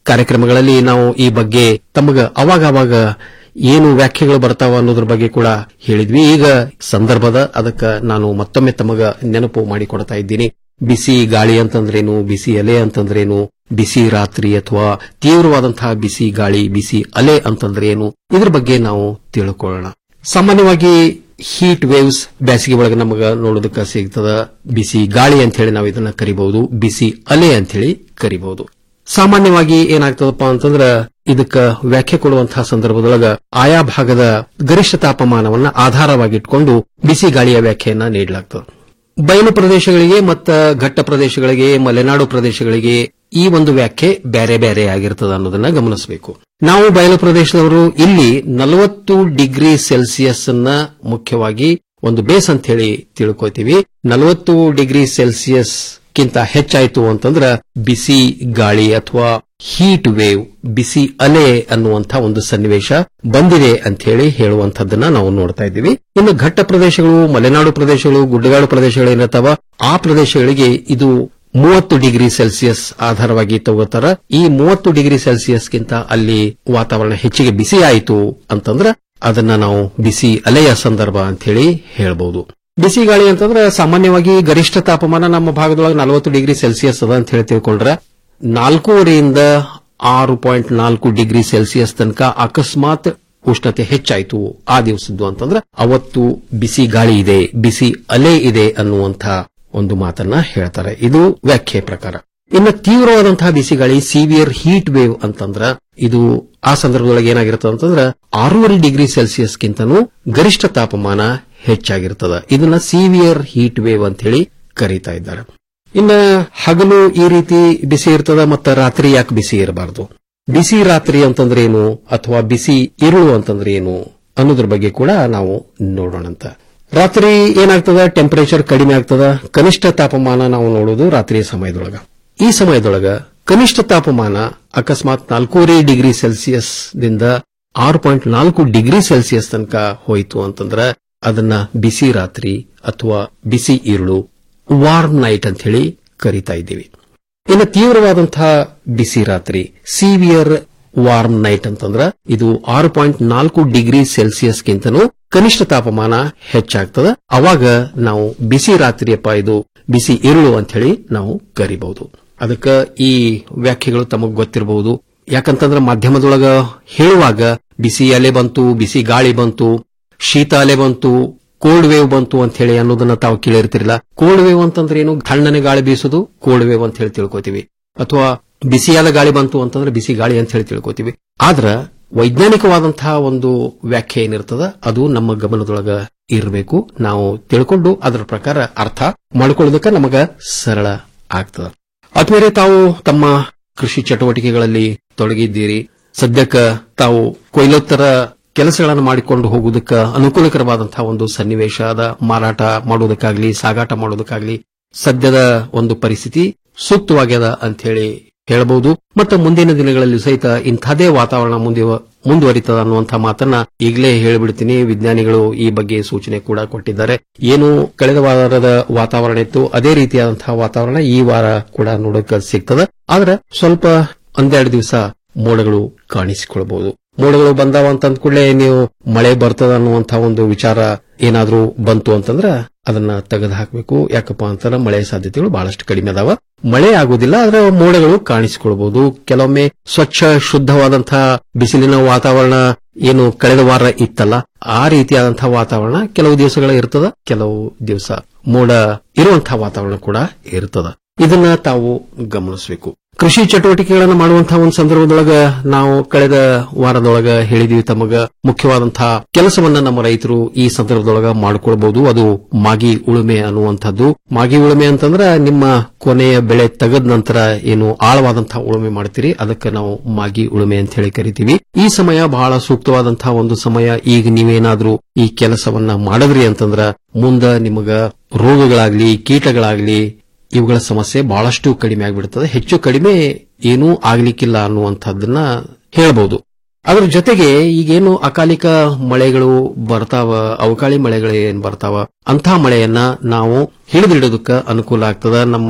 ಕಾರ್ಯಕ್ರಮಗಳಲ್ಲಿ ನಾವು ಈ ಬಗ್ಗೆ ತಮಗ ಅವಾಗ ಅವಾಗ ಏನು ವ್ಯಾಖ್ಯೆಗಳು ಬರ್ತಾವ ಅನ್ನೋದ್ರ ಬಗ್ಗೆ ಕೂಡ ಹೇಳಿದ್ವಿ ಈಗ ಸಂದರ್ಭದ ಅದಕ್ಕೆ ನಾನು ಮತ್ತೊಮ್ಮೆ ತಮಗ ನೆನಪು ಮಾಡಿಕೊಡ್ತಾ ಇದ್ದೀನಿ ಬಿಸಿ ಗಾಳಿ ಅಂತಂದ್ರೇನು ಬಿಸಿ ಅಲೆ ಅಂತಂದ್ರೇನು ಬಿಸಿ ರಾತ್ರಿ ಅಥವಾ ತೀವ್ರವಾದಂತಹ ಬಿಸಿ ಗಾಳಿ ಬಿಸಿ ಅಲೆ ಅಂತಂದ್ರೆ ಏನು ಇದ್ರ ಬಗ್ಗೆ ನಾವು ತಿಳ್ಕೊಳ್ಳೋಣ ಸಾಮಾನ್ಯವಾಗಿ ಹೀಟ್ ವೇವ್ಸ್ ಬೇಸಿಗೆ ಒಳಗೆ ನಮಗ ನೋಡೋದಕ್ಕೆ ಸಿಗ್ತದ ಬಿಸಿ ಗಾಳಿ ಅಂತ ಹೇಳಿ ನಾವು ಇದನ್ನ ಕರಿಬಹುದು ಬಿಸಿ ಅಲೆ ಅಂತ ಹೇಳಿ ಕರಿಬಹುದು ಸಾಮಾನ್ಯವಾಗಿ ಏನಾಗ್ತದಪ್ಪ ಅಂತಂದ್ರ ಇದಕ್ಕ ವ್ಯಾಖ್ಯೆ ಕೊಡುವಂತಹ ಸಂದರ್ಭದೊಳಗ ಆಯಾ ಭಾಗದ ಗರಿಷ್ಠ ತಾಪಮಾನವನ್ನ ಆಧಾರವಾಗಿಟ್ಕೊಂಡು ಬಿಸಿ ಗಾಳಿಯ ವ್ಯಾಖ್ಯೆಯನ್ನ ನೀಡಲಾಗ್ತದೆ ಬಯಲು ಪ್ರದೇಶಗಳಿಗೆ ಮತ್ತು ಘಟ್ಟ ಪ್ರದೇಶಗಳಿಗೆ ಮಲೆನಾಡು ಪ್ರದೇಶಗಳಿಗೆ ಈ ಒಂದು ವ್ಯಾಖ್ಯೆ ಬೇರೆ ಬೇರೆ ಆಗಿರ್ತದ ಅನ್ನೋದನ್ನ ಗಮನಿಸಬೇಕು ನಾವು ಬಯಲು ಪ್ರದೇಶದವರು ಇಲ್ಲಿ ನಲವತ್ತು ಡಿಗ್ರಿ ಸೆಲ್ಸಿಯಸ್ ಅನ್ನ ಮುಖ್ಯವಾಗಿ ಒಂದು ಬೇಸ್ ಅಂತ ಹೇಳಿ ತಿಳ್ಕೊತೀವಿ ನಲವತ್ತು ಡಿಗ್ರಿ ಸೆಲ್ಸಿಯಸ್ ಕಿಂತ ಹೆಚ್ಚಾಯ್ತು ಅಂತಂದ್ರ ಬಿಸಿ ಗಾಳಿ ಅಥವಾ ಹೀಟ್ ವೇವ್ ಬಿಸಿ ಅಲೆ ಅನ್ನುವಂಥ ಒಂದು ಸನ್ನಿವೇಶ ಬಂದಿದೆ ಅಂತ ಹೇಳಿ ಹೇಳುವಂತದ್ದನ್ನ ನಾವು ನೋಡ್ತಾ ಇದ್ದೀವಿ ಇನ್ನು ಘಟ್ಟ ಪ್ರದೇಶಗಳು ಮಲೆನಾಡು ಪ್ರದೇಶಗಳು ಗುಡ್ಡಗಾಡು ಪ್ರದೇಶಗಳು ಏನಿರ್ತಾವ ಆ ಪ್ರದೇಶಗಳಿಗೆ ಇದು ಮೂವತ್ತು ಡಿಗ್ರಿ ಸೆಲ್ಸಿಯಸ್ ಆಧಾರವಾಗಿ ತಗೋತಾರ ಈ ಮೂವತ್ತು ಡಿಗ್ರಿ ಸೆಲ್ಸಿಯಸ್ಗಿಂತ ಅಲ್ಲಿ ವಾತಾವರಣ ಹೆಚ್ಚಿಗೆ ಬಿಸಿ ಆಯಿತು ಅಂತಂದ್ರ ಅದನ್ನ ನಾವು ಬಿಸಿ ಅಲೆಯ ಸಂದರ್ಭ ಅಂತ ಹೇಳಿ ಹೇಳ್ಬಹುದು ಬಿಸಿ ಗಾಳಿ ಅಂತಂದ್ರೆ ಸಾಮಾನ್ಯವಾಗಿ ಗರಿಷ್ಠ ತಾಪಮಾನ ನಮ್ಮ ಭಾಗದೊಳಗೆ ನಲವತ್ತು ಡಿಗ್ರಿ ಸೆಲ್ಸಿಯಸ್ ಅದ ಅಂತ ಹೇಳಿ ತಿಳ್ಕೊಂಡ್ರೆ ನಾಲ್ಕೂವರೆಯಿಂದ ಆರು ಪಾಯಿಂಟ್ ನಾಲ್ಕು ಡಿಗ್ರಿ ಸೆಲ್ಸಿಯಸ್ ತನಕ ಅಕಸ್ಮಾತ್ ಉಷ್ಣತೆ ಹೆಚ್ಚಾಯಿತು ಆ ದಿವಸದ್ದು ಅಂತಂದ್ರೆ ಅವತ್ತು ಬಿಸಿ ಗಾಳಿ ಇದೆ ಬಿಸಿ ಅಲೆ ಇದೆ ಅನ್ನುವಂಥ ಒಂದು ಮಾತನ್ನ ಹೇಳ್ತಾರೆ ಇದು ವ್ಯಾಖ್ಯೆ ಪ್ರಕಾರ ಇನ್ನು ತೀವ್ರವಾದಂತಹ ಬಿಸಿ ಗಾಳಿ ಸಿವಿಯರ್ ಹೀಟ್ ವೇವ್ ಅಂತಂದ್ರ ಇದು ಆ ಸಂದರ್ಭದೊಳಗೆ ಏನಾಗಿರ್ತದೆ ಅಂತಂದ್ರ ಆರೂವರೆ ಡಿಗ್ರಿ ಸೆಲ್ಸಿಯಸ್ಗಿಂತನೂ ಗರಿಷ್ಠ ತಾಪಮಾನ ಹೆಚ್ಚಾಗಿರ್ತದ ಇದನ್ನ ಸಿವಿಯರ್ ಹೀಟ್ ವೇವ್ ಅಂತ ಹೇಳಿ ಕರೀತಾ ಇದ್ದಾರೆ ಇನ್ನ ಹಗಲು ಈ ರೀತಿ ಬಿಸಿ ಇರ್ತದ ಮತ್ತು ರಾತ್ರಿ ಯಾಕೆ ಬಿಸಿ ಇರಬಾರದು ಬಿಸಿ ರಾತ್ರಿ ಅಂತಂದ್ರೆ ಏನು ಅಥವಾ ಬಿಸಿ ಇರುಳು ಅಂತಂದ್ರೆ ಏನು ಅನ್ನೋದ್ರ ಬಗ್ಗೆ ಕೂಡ ನಾವು ನೋಡೋಣಂತ ರಾತ್ರಿ ಏನಾಗ್ತದ ಟೆಂಪರೇಚರ್ ಕಡಿಮೆ ಆಗ್ತದ ಕನಿಷ್ಠ ತಾಪಮಾನ ನಾವು ನೋಡೋದು ರಾತ್ರಿಯ ಸಮಯದೊಳಗ ಈ ಸಮಯದೊಳಗ ಕನಿಷ್ಠ ತಾಪಮಾನ ಅಕಸ್ಮಾತ್ ನಾಲ್ಕೂವರೆ ಡಿಗ್ರಿ ಸೆಲ್ಸಿಯಸ್ ದಿಂದ ಆರು ಪಾಯಿಂಟ್ ನಾಲ್ಕು ಡಿಗ್ರಿ ಸೆಲ್ಸಿಯಸ್ ತನಕ ಹೋಯಿತು ಅಂತಂದ್ರ ಅದನ್ನ ಬಿಸಿ ರಾತ್ರಿ ಅಥವಾ ಬಿಸಿ ಇರುಳು ವಾರ್ಮ್ ನೈಟ್ ಅಂತ ಹೇಳಿ ಕರಿತಾ ಇದ್ದೀವಿ ಇನ್ನು ತೀವ್ರವಾದಂತಹ ಬಿಸಿ ರಾತ್ರಿ ಸಿವಿಯರ್ ವಾರ್ಮ್ ನೈಟ್ ಅಂತಂದ್ರ ಇದು ಆರು ಪಾಯಿಂಟ್ ನಾಲ್ಕು ಡಿಗ್ರಿ ಸೆಲ್ಸಿಯಸ್ಗಿಂತನೂ ಕನಿಷ್ಠ ತಾಪಮಾನ ಹೆಚ್ಚಾಗ್ತದ ಅವಾಗ ನಾವು ಬಿಸಿ ರಾತ್ರಿಯಪ್ಪ ಇದು ಬಿಸಿ ಇರುಳು ಅಂತ ಹೇಳಿ ನಾವು ಕರಿಬಹುದು ಅದಕ್ಕೆ ಈ ವ್ಯಾಖ್ಯೆಗಳು ತಮಗ್ ಗೊತ್ತಿರಬಹುದು ಯಾಕಂತಂದ್ರೆ ಮಾಧ್ಯಮದೊಳಗ ಹೇಳುವಾಗ ಬಿಸಿ ಅಲೆ ಬಂತು ಬಿಸಿ ಗಾಳಿ ಬಂತು ಶೀತ ಅಲೆ ಬಂತು ಕೋಲ್ಡ್ ವೇವ್ ಬಂತು ಅಂತ ಹೇಳಿ ಅನ್ನೋದನ್ನ ತಾವು ಕೇಳಿರ್ತಿರಲ್ಲ ಕೋಲ್ಡ್ ವೇವ್ ಅಂತಂದ್ರೆ ಏನು ತಣ್ಣನೆ ಗಾಳಿ ಬೀಸೋದು ಕೋಲ್ಡ್ ವೇವ್ ಅಂತ ಹೇಳಿ ತಿಳ್ಕೊತೀವಿ ಅಥವಾ ಬಿಸಿಯಾದ ಗಾಳಿ ಬಂತು ಅಂತಂದ್ರೆ ಬಿಸಿ ಗಾಳಿ ಅಂತ ಹೇಳಿ ತಿಳ್ಕೊತೀವಿ ಆದ್ರ ವೈಜ್ಞಾನಿಕವಾದಂತಹ ಒಂದು ವ್ಯಾಖ್ಯೆ ಏನಿರ್ತದ ಅದು ನಮ್ಮ ಗಮನದೊಳಗ ಇರಬೇಕು ನಾವು ತಿಳ್ಕೊಂಡು ಅದರ ಪ್ರಕಾರ ಅರ್ಥ ಮಾಡ್ಕೊಳ್ಳೋದಕ್ಕೆ ನಮಗ ಸರಳ ಆಗ್ತದ ಆದ್ಮೇಲೆ ತಾವು ತಮ್ಮ ಕೃಷಿ ಚಟುವಟಿಕೆಗಳಲ್ಲಿ ತೊಡಗಿದ್ದೀರಿ ಸದ್ಯಕ್ಕ ತಾವು ಕೊಯ್ಲೋತ್ತರ ಕೆಲಸಗಳನ್ನು ಮಾಡಿಕೊಂಡು ಹೋಗುವುದಕ್ಕೆ ಅನುಕೂಲಕರವಾದಂತಹ ಒಂದು ಸನ್ನಿವೇಶದ ಮಾರಾಟ ಮಾಡುವುದಕ್ಕಾಗ್ಲಿ ಸಾಗಾಟ ಮಾಡುವುದಕ್ಕಾಗ್ಲಿ ಸದ್ಯದ ಒಂದು ಪರಿಸ್ಥಿತಿ ಸೂಕ್ತವಾಗ್ಯದ ಅಂತ ಹೇಳಿ ಹೇಳಬಹುದು ಮತ್ತು ಮುಂದಿನ ದಿನಗಳಲ್ಲಿ ಸಹಿತ ಇಂಥದೇ ವಾತಾವರಣ ಮುಂದೆ ಮುಂದುವರಿತದ ಅನ್ನುವಂಥ ಮಾತನ್ನ ಈಗಲೇ ಹೇಳಿಬಿಡ್ತೀನಿ ವಿಜ್ಞಾನಿಗಳು ಈ ಬಗ್ಗೆ ಸೂಚನೆ ಕೂಡ ಕೊಟ್ಟಿದ್ದಾರೆ ಏನು ಕಳೆದ ವಾರದ ವಾತಾವರಣ ಇತ್ತು ಅದೇ ರೀತಿಯಾದಂತಹ ವಾತಾವರಣ ಈ ವಾರ ಕೂಡ ನೋಡೋಕೆ ಸಿಗ್ತದ ಆದ್ರೆ ಸ್ವಲ್ಪ ಒಂದೆರಡು ದಿವಸ ಮೋಡಗಳು ಕಾಣಿಸಿಕೊಳ್ಬಹುದು ಮೋಡಗಳು ಬಂದಾವ ಅಂತ ಕೂಡಲೇ ನೀವು ಮಳೆ ಬರ್ತದ ಅನ್ನುವಂತಹ ಒಂದು ವಿಚಾರ ಏನಾದ್ರೂ ಬಂತು ಅಂತಂದ್ರ ಅದನ್ನ ತೆಗೆದು ಹಾಕಬೇಕು ಯಾಕಪ್ಪ ಅಂತಂದ್ರೆ ಮಳೆ ಸಾಧ್ಯತೆಗಳು ಬಹಳಷ್ಟು ಕಡಿಮೆ ಅದಾವ ಮಳೆ ಆಗುದಿಲ್ಲ ಆದ್ರೆ ಮೋಡಗಳು ಕಾಣಿಸಿಕೊಳ್ಬಹುದು ಕೆಲವೊಮ್ಮೆ ಸ್ವಚ್ಛ ಶುದ್ಧವಾದಂತಹ ಬಿಸಿಲಿನ ವಾತಾವರಣ ಏನು ಕಳೆದ ವಾರ ಇತ್ತಲ್ಲ ಆ ರೀತಿಯಾದಂತಹ ವಾತಾವರಣ ಕೆಲವು ದಿವಸಗಳ ಇರ್ತದ ಕೆಲವು ದಿವಸ ಮೋಡ ಇರುವಂತಹ ವಾತಾವರಣ ಕೂಡ ಇರ್ತದ ಇದನ್ನ ತಾವು ಗಮನಿಸಬೇಕು ಕೃಷಿ ಚಟುವಟಿಕೆಗಳನ್ನು ಮಾಡುವಂತಹ ಒಂದು ಸಂದರ್ಭದೊಳಗ ನಾವು ಕಳೆದ ವಾರದೊಳಗ ಹೇಳಿದೀವಿ ತಮಗ ಮುಖ್ಯವಾದಂತಹ ಕೆಲಸವನ್ನ ನಮ್ಮ ರೈತರು ಈ ಸಂದರ್ಭದೊಳಗ ಮಾಡಿಕೊಳ್ಬಹುದು ಅದು ಮಾಗಿ ಉಳುಮೆ ಅನ್ನುವಂಥದ್ದು ಮಾಗಿ ಉಳುಮೆ ಅಂತಂದ್ರ ನಿಮ್ಮ ಕೊನೆಯ ಬೆಳೆ ತೆಗೆದ ನಂತರ ಏನು ಆಳವಾದಂತಹ ಉಳುಮೆ ಮಾಡ್ತೀರಿ ಅದಕ್ಕೆ ನಾವು ಮಾಗಿ ಉಳುಮೆ ಅಂತ ಹೇಳಿ ಕರಿತೀವಿ ಈ ಸಮಯ ಬಹಳ ಸೂಕ್ತವಾದಂತಹ ಒಂದು ಸಮಯ ಈಗ ನೀವೇನಾದ್ರೂ ಈ ಕೆಲಸವನ್ನ ಮಾಡಿದ್ರಿ ಅಂತಂದ್ರ ಮುಂದ ನಿಮಗ ರೋಗಗಳಾಗ್ಲಿ ಕೀಟಗಳಾಗ್ಲಿ ಇವುಗಳ ಸಮಸ್ಯೆ ಬಹಳಷ್ಟು ಕಡಿಮೆ ಆಗಿಬಿಡುತ್ತದೆ ಹೆಚ್ಚು ಕಡಿಮೆ ಏನೂ ಆಗ್ಲಿಕ್ಕಿಲ್ಲ ಅನ್ನುವಂಥದ್ದನ್ನ ಹೇಳಬಹುದು ಅದರ ಜೊತೆಗೆ ಈಗೇನು ಅಕಾಲಿಕ ಮಳೆಗಳು ಬರ್ತಾವ ಅವಕಾಳಿ ಮಳೆಗಳು ಏನ್ ಬರ್ತಾವ ಅಂಥ ಮಳೆಯನ್ನ ನಾವು ಹಿಡಿದಿಡೋದಕ್ಕೆ ಅನುಕೂಲ ಆಗ್ತದ ನಮ್ಮ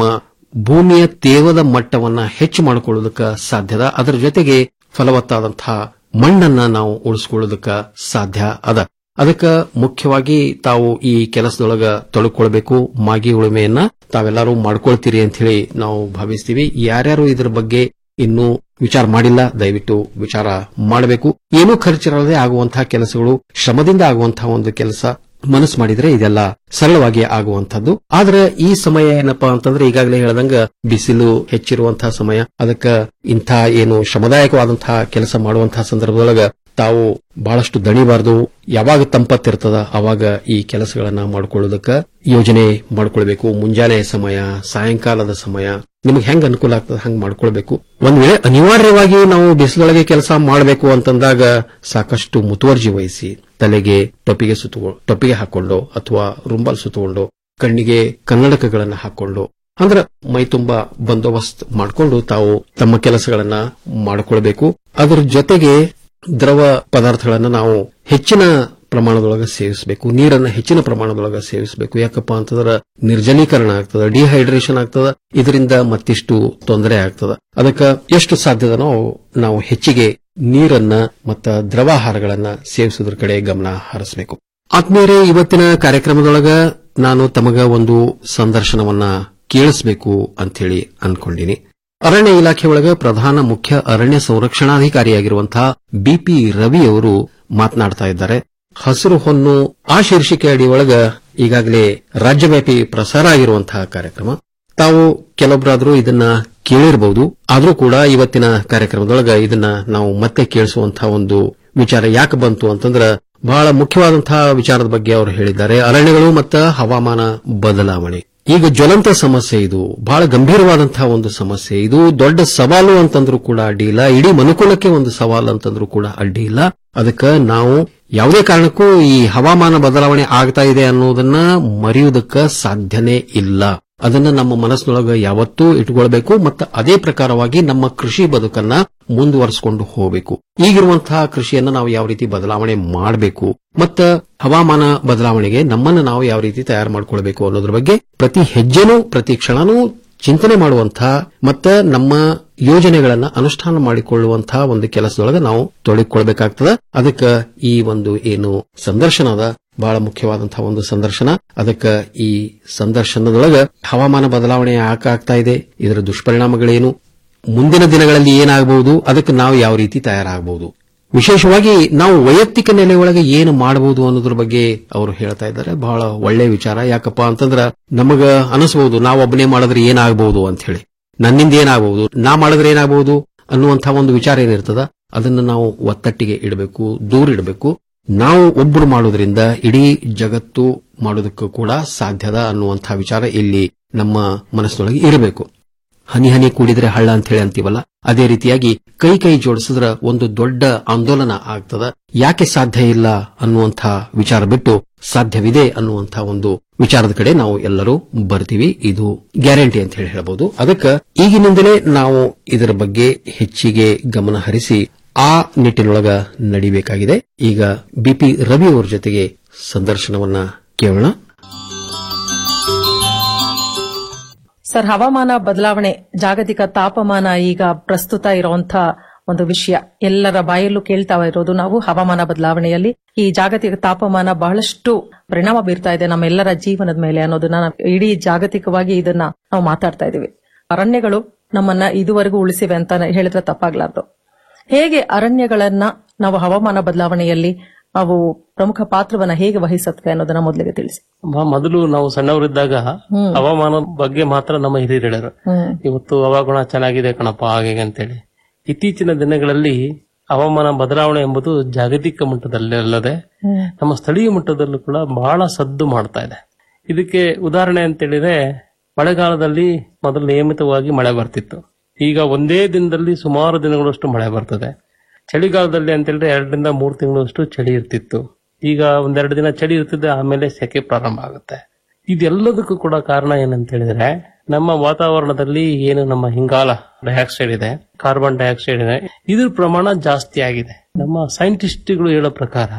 ಭೂಮಿಯ ತೇವದ ಮಟ್ಟವನ್ನ ಹೆಚ್ಚು ಮಾಡಿಕೊಳ್ಳೋದಕ್ಕೆ ಸಾಧ್ಯದ ಅದರ ಜೊತೆಗೆ ಫಲವತ್ತಾದಂತಹ ಮಣ್ಣನ್ನ ನಾವು ಉಳಿಸ್ಕೊಳ್ಳೋದಕ್ಕೆ ಸಾಧ್ಯ ಅದ ಅದಕ್ಕ ಮುಖ್ಯವಾಗಿ ತಾವು ಈ ಕೆಲಸದೊಳಗ ತೊಡಕೊಳ್ಬೇಕು ಮಾಗಿ ಉಳುಮೆಯನ್ನ ತಾವೆಲ್ಲರೂ ಮಾಡ್ಕೊಳ್ತೀರಿ ಅಂತ ಹೇಳಿ ನಾವು ಭಾವಿಸ್ತೀವಿ ಯಾರ್ಯಾರು ಇದರ ಬಗ್ಗೆ ಇನ್ನೂ ವಿಚಾರ ಮಾಡಿಲ್ಲ ದಯವಿಟ್ಟು ವಿಚಾರ ಮಾಡಬೇಕು ಏನೂ ಖರ್ಚಿರಲ್ಲದೆ ಆಗುವಂತಹ ಕೆಲಸಗಳು ಶ್ರಮದಿಂದ ಆಗುವಂತಹ ಒಂದು ಕೆಲಸ ಮನಸ್ಸು ಮಾಡಿದ್ರೆ ಇದೆಲ್ಲ ಸರಳವಾಗಿ ಆಗುವಂತಹದ್ದು ಆದ್ರೆ ಈ ಸಮಯ ಏನಪ್ಪಾ ಅಂತಂದ್ರೆ ಈಗಾಗಲೇ ಹೇಳ್ದಂಗ ಬಿಸಿಲು ಹೆಚ್ಚಿರುವಂತಹ ಸಮಯ ಅದಕ್ಕ ಇಂಥ ಏನು ಶ್ರಮದಾಯಕವಾದಂತಹ ಕೆಲಸ ಮಾಡುವಂತಹ ಸಂದರ್ಭದೊಳಗ ತಾವು ಬಹಳಷ್ಟು ದಣಿಬಾರದು ಯಾವಾಗ ತಂಪತ್ತಿರ್ತದ ಅವಾಗ ಈ ಕೆಲಸಗಳನ್ನ ಮಾಡ್ಕೊಳ್ಳೋದಕ್ಕ ಯೋಜನೆ ಮಾಡ್ಕೊಳ್ಬೇಕು ಮುಂಜಾನೆ ಸಮಯ ಸಾಯಂಕಾಲದ ಸಮಯ ನಿಮಗೆ ಹೆಂಗ್ ಅನುಕೂಲ ಆಗ್ತದೆ ಹಂಗ್ ಮಾಡ್ಕೊಳ್ಬೇಕು ಒಂದ್ ವೇಳೆ ಅನಿವಾರ್ಯವಾಗಿ ನಾವು ಬಿಸಿಲೊಳಗೆ ಕೆಲಸ ಮಾಡಬೇಕು ಅಂತಂದಾಗ ಸಾಕಷ್ಟು ಮುತುವರ್ಜಿ ವಹಿಸಿ ತಲೆಗೆ ಟೊಪ್ಪಿಗೆ ಸುತ್ತಕೊಂಡು ಟೊಪ್ಪಿಗೆ ಹಾಕೊಂಡು ಅಥವಾ ರುಂಬಲ್ ಸುತ್ತಕೊಂಡು ಕಣ್ಣಿಗೆ ಕನ್ನಡಕಗಳನ್ನ ಹಾಕೊಂಡು ಅಂದ್ರ ಮೈ ತುಂಬಾ ಬಂದೋಬಸ್ತ್ ಮಾಡಿಕೊಂಡು ತಾವು ತಮ್ಮ ಕೆಲಸಗಳನ್ನ ಮಾಡಿಕೊಳ್ಬೇಕು ಅದರ ಜೊತೆಗೆ ದ್ರವ ಪದಾರ್ಥಗಳನ್ನ ನಾವು ಹೆಚ್ಚಿನ ಪ್ರಮಾಣದೊಳಗೆ ಸೇವಿಸಬೇಕು ನೀರನ್ನ ಹೆಚ್ಚಿನ ಪ್ರಮಾಣದೊಳಗೆ ಸೇವಿಸಬೇಕು ಯಾಕಪ್ಪ ಅಂತಂದ್ರೆ ನಿರ್ಜಲೀಕರಣ ಆಗ್ತದ ಡಿಹೈಡ್ರೇಷನ್ ಆಗ್ತದ ಇದರಿಂದ ಮತ್ತಿಷ್ಟು ತೊಂದರೆ ಆಗ್ತದ ಅದಕ್ಕೆ ಎಷ್ಟು ಸಾಧ್ಯದನೋ ನಾವು ಹೆಚ್ಚಿಗೆ ನೀರನ್ನ ಮತ್ತ ದ್ರವಾಹಾರಗಳನ್ನ ಸೇವಿಸೋದ್ರ ಕಡೆ ಗಮನ ಹರಿಸಬೇಕು ಆತ್ಮೀಯರೇ ಇವತ್ತಿನ ಕಾರ್ಯಕ್ರಮದೊಳಗ ನಾನು ತಮಗ ಒಂದು ಸಂದರ್ಶನವನ್ನ ಕೇಳಿಸಬೇಕು ಅಂತೇಳಿ ಅನ್ಕೊಂಡಿನಿ ಅರಣ್ಯ ಇಲಾಖೆ ಒಳಗ ಪ್ರಧಾನ ಮುಖ್ಯ ಅರಣ್ಯ ಸಂರಕ್ಷಣಾಧಿಕಾರಿಯಾಗಿರುವಂತಹ ಬಿಪಿ ರವಿ ಅವರು ಮಾತನಾಡ್ತಾ ಇದ್ದಾರೆ ಹಸಿರು ಹೊನ್ನು ಆ ಶೀರ್ಷಿಕೆ ಅಡಿಯೊಳಗ ಈಗಾಗಲೇ ರಾಜ್ಯವ್ಯಾಪಿ ಪ್ರಸಾರ ಆಗಿರುವಂತಹ ಕಾರ್ಯಕ್ರಮ ತಾವು ಕೆಲವೊಬ್ಬರಾದ್ರೂ ಇದನ್ನ ಕೇಳಿರಬಹುದು ಆದ್ರೂ ಕೂಡ ಇವತ್ತಿನ ಕಾರ್ಯಕ್ರಮದೊಳಗ ಇದನ್ನ ನಾವು ಮತ್ತೆ ಕೇಳಿಸುವಂತಹ ಒಂದು ವಿಚಾರ ಯಾಕೆ ಬಂತು ಅಂತಂದ್ರ ಬಹಳ ಮುಖ್ಯವಾದಂತಹ ವಿಚಾರದ ಬಗ್ಗೆ ಅವರು ಹೇಳಿದ್ದಾರೆ ಅರಣ್ಯಗಳು ಮತ್ತು ಹವಾಮಾನ ಬದಲಾವಣೆ ಈಗ ಜ್ವಲಂತ ಸಮಸ್ಯೆ ಇದು ಬಹಳ ಗಂಭೀರವಾದಂತಹ ಒಂದು ಸಮಸ್ಯೆ ಇದು ದೊಡ್ಡ ಸವಾಲು ಅಂತಂದ್ರೂ ಕೂಡ ಅಡ್ಡಿ ಇಲ್ಲ ಇಡೀ ಮನುಕುಲಕ್ಕೆ ಒಂದು ಸವಾಲು ಅಂತಂದ್ರೂ ಕೂಡ ಅಡ್ಡಿ ಇಲ್ಲ ಅದಕ್ಕೆ ನಾವು ಯಾವುದೇ ಕಾರಣಕ್ಕೂ ಈ ಹವಾಮಾನ ಬದಲಾವಣೆ ಆಗ್ತಾ ಇದೆ ಅನ್ನೋದನ್ನ ಮರೆಯುವುದಕ್ಕ ಸಾಧ್ಯನೇ ಇಲ್ಲ ಅದನ್ನ ನಮ್ಮ ಮನಸ್ಸಿನೊಳಗ ಯಾವತ್ತೂ ಇಟ್ಕೊಳ್ಬೇಕು ಮತ್ತು ಅದೇ ಪ್ರಕಾರವಾಗಿ ನಮ್ಮ ಕೃಷಿ ಬದುಕನ್ನ ಮುಂದುವರಿಸಿಕೊಂಡು ಹೋಗಬೇಕು ಈಗಿರುವಂತಹ ಕೃಷಿಯನ್ನ ನಾವು ಯಾವ ರೀತಿ ಬದಲಾವಣೆ ಮಾಡಬೇಕು ಮತ್ತ ಹವಾಮಾನ ಬದಲಾವಣೆಗೆ ನಮ್ಮನ್ನ ನಾವು ಯಾವ ರೀತಿ ತಯಾರು ಮಾಡ್ಕೊಳ್ಬೇಕು ಅನ್ನೋದ್ರ ಬಗ್ಗೆ ಪ್ರತಿ ಹೆಜ್ಜೆನೂ ಪ್ರತಿ ಕ್ಷಣನೂ ಚಿಂತನೆ ಮಾಡುವಂತಹ ಮತ್ತ ನಮ್ಮ ಯೋಜನೆಗಳನ್ನ ಅನುಷ್ಠಾನ ಮಾಡಿಕೊಳ್ಳುವಂತಹ ಒಂದು ಕೆಲಸದೊಳಗೆ ನಾವು ತೊಡಗಿಕೊಳ್ಬೇಕಾಗ್ತದ ಅದಕ್ಕೆ ಈ ಒಂದು ಏನು ಸಂದರ್ಶನ ಅದ ಬಹಳ ಮುಖ್ಯವಾದಂತಹ ಒಂದು ಸಂದರ್ಶನ ಅದಕ್ಕೆ ಈ ಸಂದರ್ಶನದೊಳಗ ಹವಾಮಾನ ಬದಲಾವಣೆ ಯಾಕೆ ಆಗ್ತಾ ಇದೆ ಇದರ ದುಷ್ಪರಿಣಾಮಗಳೇನು ಮುಂದಿನ ದಿನಗಳಲ್ಲಿ ಏನಾಗಬಹುದು ಅದಕ್ಕೆ ನಾವು ಯಾವ ರೀತಿ ತಯಾರಾಗಬಹುದು ವಿಶೇಷವಾಗಿ ನಾವು ವೈಯಕ್ತಿಕ ನೆಲೆಯೊಳಗೆ ಏನು ಮಾಡಬಹುದು ಅನ್ನೋದ್ರ ಬಗ್ಗೆ ಅವರು ಹೇಳ್ತಾ ಇದ್ದಾರೆ ಬಹಳ ಒಳ್ಳೆ ವಿಚಾರ ಯಾಕಪ್ಪ ಅಂತಂದ್ರ ನಮಗ ಅನಿಸಬಹುದು ನಾವು ಒಬ್ಬನೇ ಮಾಡಿದ್ರೆ ಏನಾಗಬಹುದು ಅಂತ ಹೇಳಿ ನನ್ನಿಂದ ಏನಾಗಬಹುದು ನಾ ಮಾಡಿದ್ರೆ ಏನಾಗಬಹುದು ಅನ್ನುವಂತಹ ಒಂದು ವಿಚಾರ ಏನಿರ್ತದ ಅದನ್ನು ನಾವು ಒತ್ತಟ್ಟಿಗೆ ಇಡಬೇಕು ದೂರ ಇಡಬೇಕು ನಾವು ಒಬ್ಬರು ಮಾಡೋದ್ರಿಂದ ಇಡೀ ಜಗತ್ತು ಮಾಡೋದಕ್ಕೂ ಕೂಡ ಸಾಧ್ಯದ ಅನ್ನುವಂತಹ ವಿಚಾರ ಇಲ್ಲಿ ನಮ್ಮ ಮನಸ್ಸಿನೊಳಗೆ ಇರಬೇಕು ಹನಿ ಹನಿ ಕೂಡಿದ್ರೆ ಹಳ್ಳ ಅಂತ ಹೇಳಿ ಅಂತೀವಲ್ಲ ಅದೇ ರೀತಿಯಾಗಿ ಕೈ ಕೈ ಜೋಡಿಸಿದ್ರ ಒಂದು ದೊಡ್ಡ ಆಂದೋಲನ ಆಗ್ತದ ಯಾಕೆ ಸಾಧ್ಯ ಇಲ್ಲ ಅನ್ನುವಂಥ ವಿಚಾರ ಬಿಟ್ಟು ಸಾಧ್ಯವಿದೆ ಅನ್ನುವಂಥ ಒಂದು ವಿಚಾರದ ಕಡೆ ನಾವು ಎಲ್ಲರೂ ಬರ್ತೀವಿ ಇದು ಗ್ಯಾರಂಟಿ ಅಂತ ಹೇಳಿ ಹೇಳಬಹುದು ಅದಕ್ಕೆ ಈಗಿನಿಂದಲೇ ನಾವು ಇದರ ಬಗ್ಗೆ ಹೆಚ್ಚಿಗೆ ಗಮನ ಹರಿಸಿ ಆ ನಿಟ್ಟಿನೊಳಗ ನಡಿಬೇಕಾಗಿದೆ ಈಗ ಬಿಪಿ ರವಿ ಅವರ ಜೊತೆಗೆ ಸಂದರ್ಶನವನ್ನ ಕೇಳೋಣ ಸರ್ ಹವಾಮಾನ ಬದಲಾವಣೆ ಜಾಗತಿಕ ತಾಪಮಾನ ಈಗ ಪ್ರಸ್ತುತ ಇರುವಂತ ಒಂದು ವಿಷಯ ಎಲ್ಲರ ಬಾಯಲ್ಲೂ ಕೇಳ್ತಾ ಇರೋದು ನಾವು ಹವಾಮಾನ ಬದಲಾವಣೆಯಲ್ಲಿ ಈ ಜಾಗತಿಕ ತಾಪಮಾನ ಬಹಳಷ್ಟು ಪರಿಣಾಮ ಬೀರ್ತಾ ಇದೆ ನಮ್ಮೆಲ್ಲರ ಜೀವನದ ಮೇಲೆ ಅನ್ನೋದನ್ನ ನಾವು ಇಡೀ ಜಾಗತಿಕವಾಗಿ ಇದನ್ನ ನಾವು ಮಾತಾಡ್ತಾ ಇದೀವಿ ಅರಣ್ಯಗಳು ನಮ್ಮನ್ನ ಇದುವರೆಗೂ ಉಳಿಸಿವೆ ಅಂತ ಹೇಳಿದ್ರೆ ತಪ್ಪಾಗ್ಲಾರ್ದು ಹೇಗೆ ಅರಣ್ಯಗಳನ್ನ ನಾವು ಹವಾಮಾನ ಬದಲಾವಣೆಯಲ್ಲಿ ಅವು ಪ್ರಮುಖ ಪಾತ್ರವನ್ನ ಹೇಗೆ ವಹಿಸುತ್ತವೆ ಅನ್ನೋದನ್ನ ಮೊದಲಿಗೆ ತಿಳಿಸಿ ಮ- ಮೊದಲು ನಾವು ಸಣ್ಣವರಿದ್ದಾಗ ಹವಾಮಾನ ಬಗ್ಗೆ ಮಾತ್ರ ನಮ್ಮ ಹಿರಿಯರು ಹೇಳರು ಹ್ಮ್ ಇವತ್ತು ಹವಾಗುಣ ಚೆನ್ನಾಗಿದೆ ಕಣಪ್ಪ ಹಾಗೆ ಅಂತೇಳಿ ಇತ್ತೀಚಿನ ದಿನಗಳಲ್ಲಿ ಹವಾಮಾನ ಬದಲಾವಣೆ ಎಂಬುದು ಜಾಗತಿಕ ಮಟ್ಟದಲ್ಲಿ ಅಲ್ಲದೆ ಹ್ಮ್ ನಮ್ಮ ಸ್ಥಳೀಯ ಮಟ್ಟದಲ್ಲೂ ಕೂಡ ಬಹಳ ಸದ್ದು ಮಾಡ್ತಾ ಇದೆ ಇದಕ್ಕೆ ಉದಾಹರಣೆ ಅಂತ ಹೇಳಿದ್ರೆ ಮಳೆಗಾಲದಲ್ಲಿ ಮೊದಲು ನಿಯಮಿತವಾಗಿ ಮಳೆ ಬರ್ತಿತ್ತು ಈಗ ಒಂದೇ ದಿನದಲ್ಲಿ ಸುಮಾರು ದಿನಗಳಷ್ಟು ಮಳೆ ಬರ್ತದೆ ಚಳಿಗಾಲದಲ್ಲಿ ಅಂತ ಹೇಳಿದ್ರೆ ಎರಡರಿಂದ ಮೂರು ತಿಂಗಳಷ್ಟು ಚಳಿ ಇರ್ತಿತ್ತು ಈಗ ಒಂದೆರಡು ದಿನ ಚಳಿ ಇರ್ತಿದೆ ಆಮೇಲೆ ಸೆಕೆ ಪ್ರಾರಂಭ ಆಗುತ್ತೆ ಇದೆಲ್ಲದಕ್ಕೂ ಕೂಡ ಕಾರಣ ಏನಂತ ಹೇಳಿದ್ರೆ ನಮ್ಮ ವಾತಾವರಣದಲ್ಲಿ ಏನು ನಮ್ಮ ಹಿಂಗಾಲ ಡೈಆಕ್ಸೈಡ್ ಇದೆ ಕಾರ್ಬನ್ ಡೈಆಕ್ಸೈಡ್ ಇದೆ ಇದ್ರ ಪ್ರಮಾಣ ಜಾಸ್ತಿ ಆಗಿದೆ ನಮ್ಮ ಸೈಂಟಿಸ್ಟ್ಗಳು ಹೇಳೋ ಪ್ರಕಾರ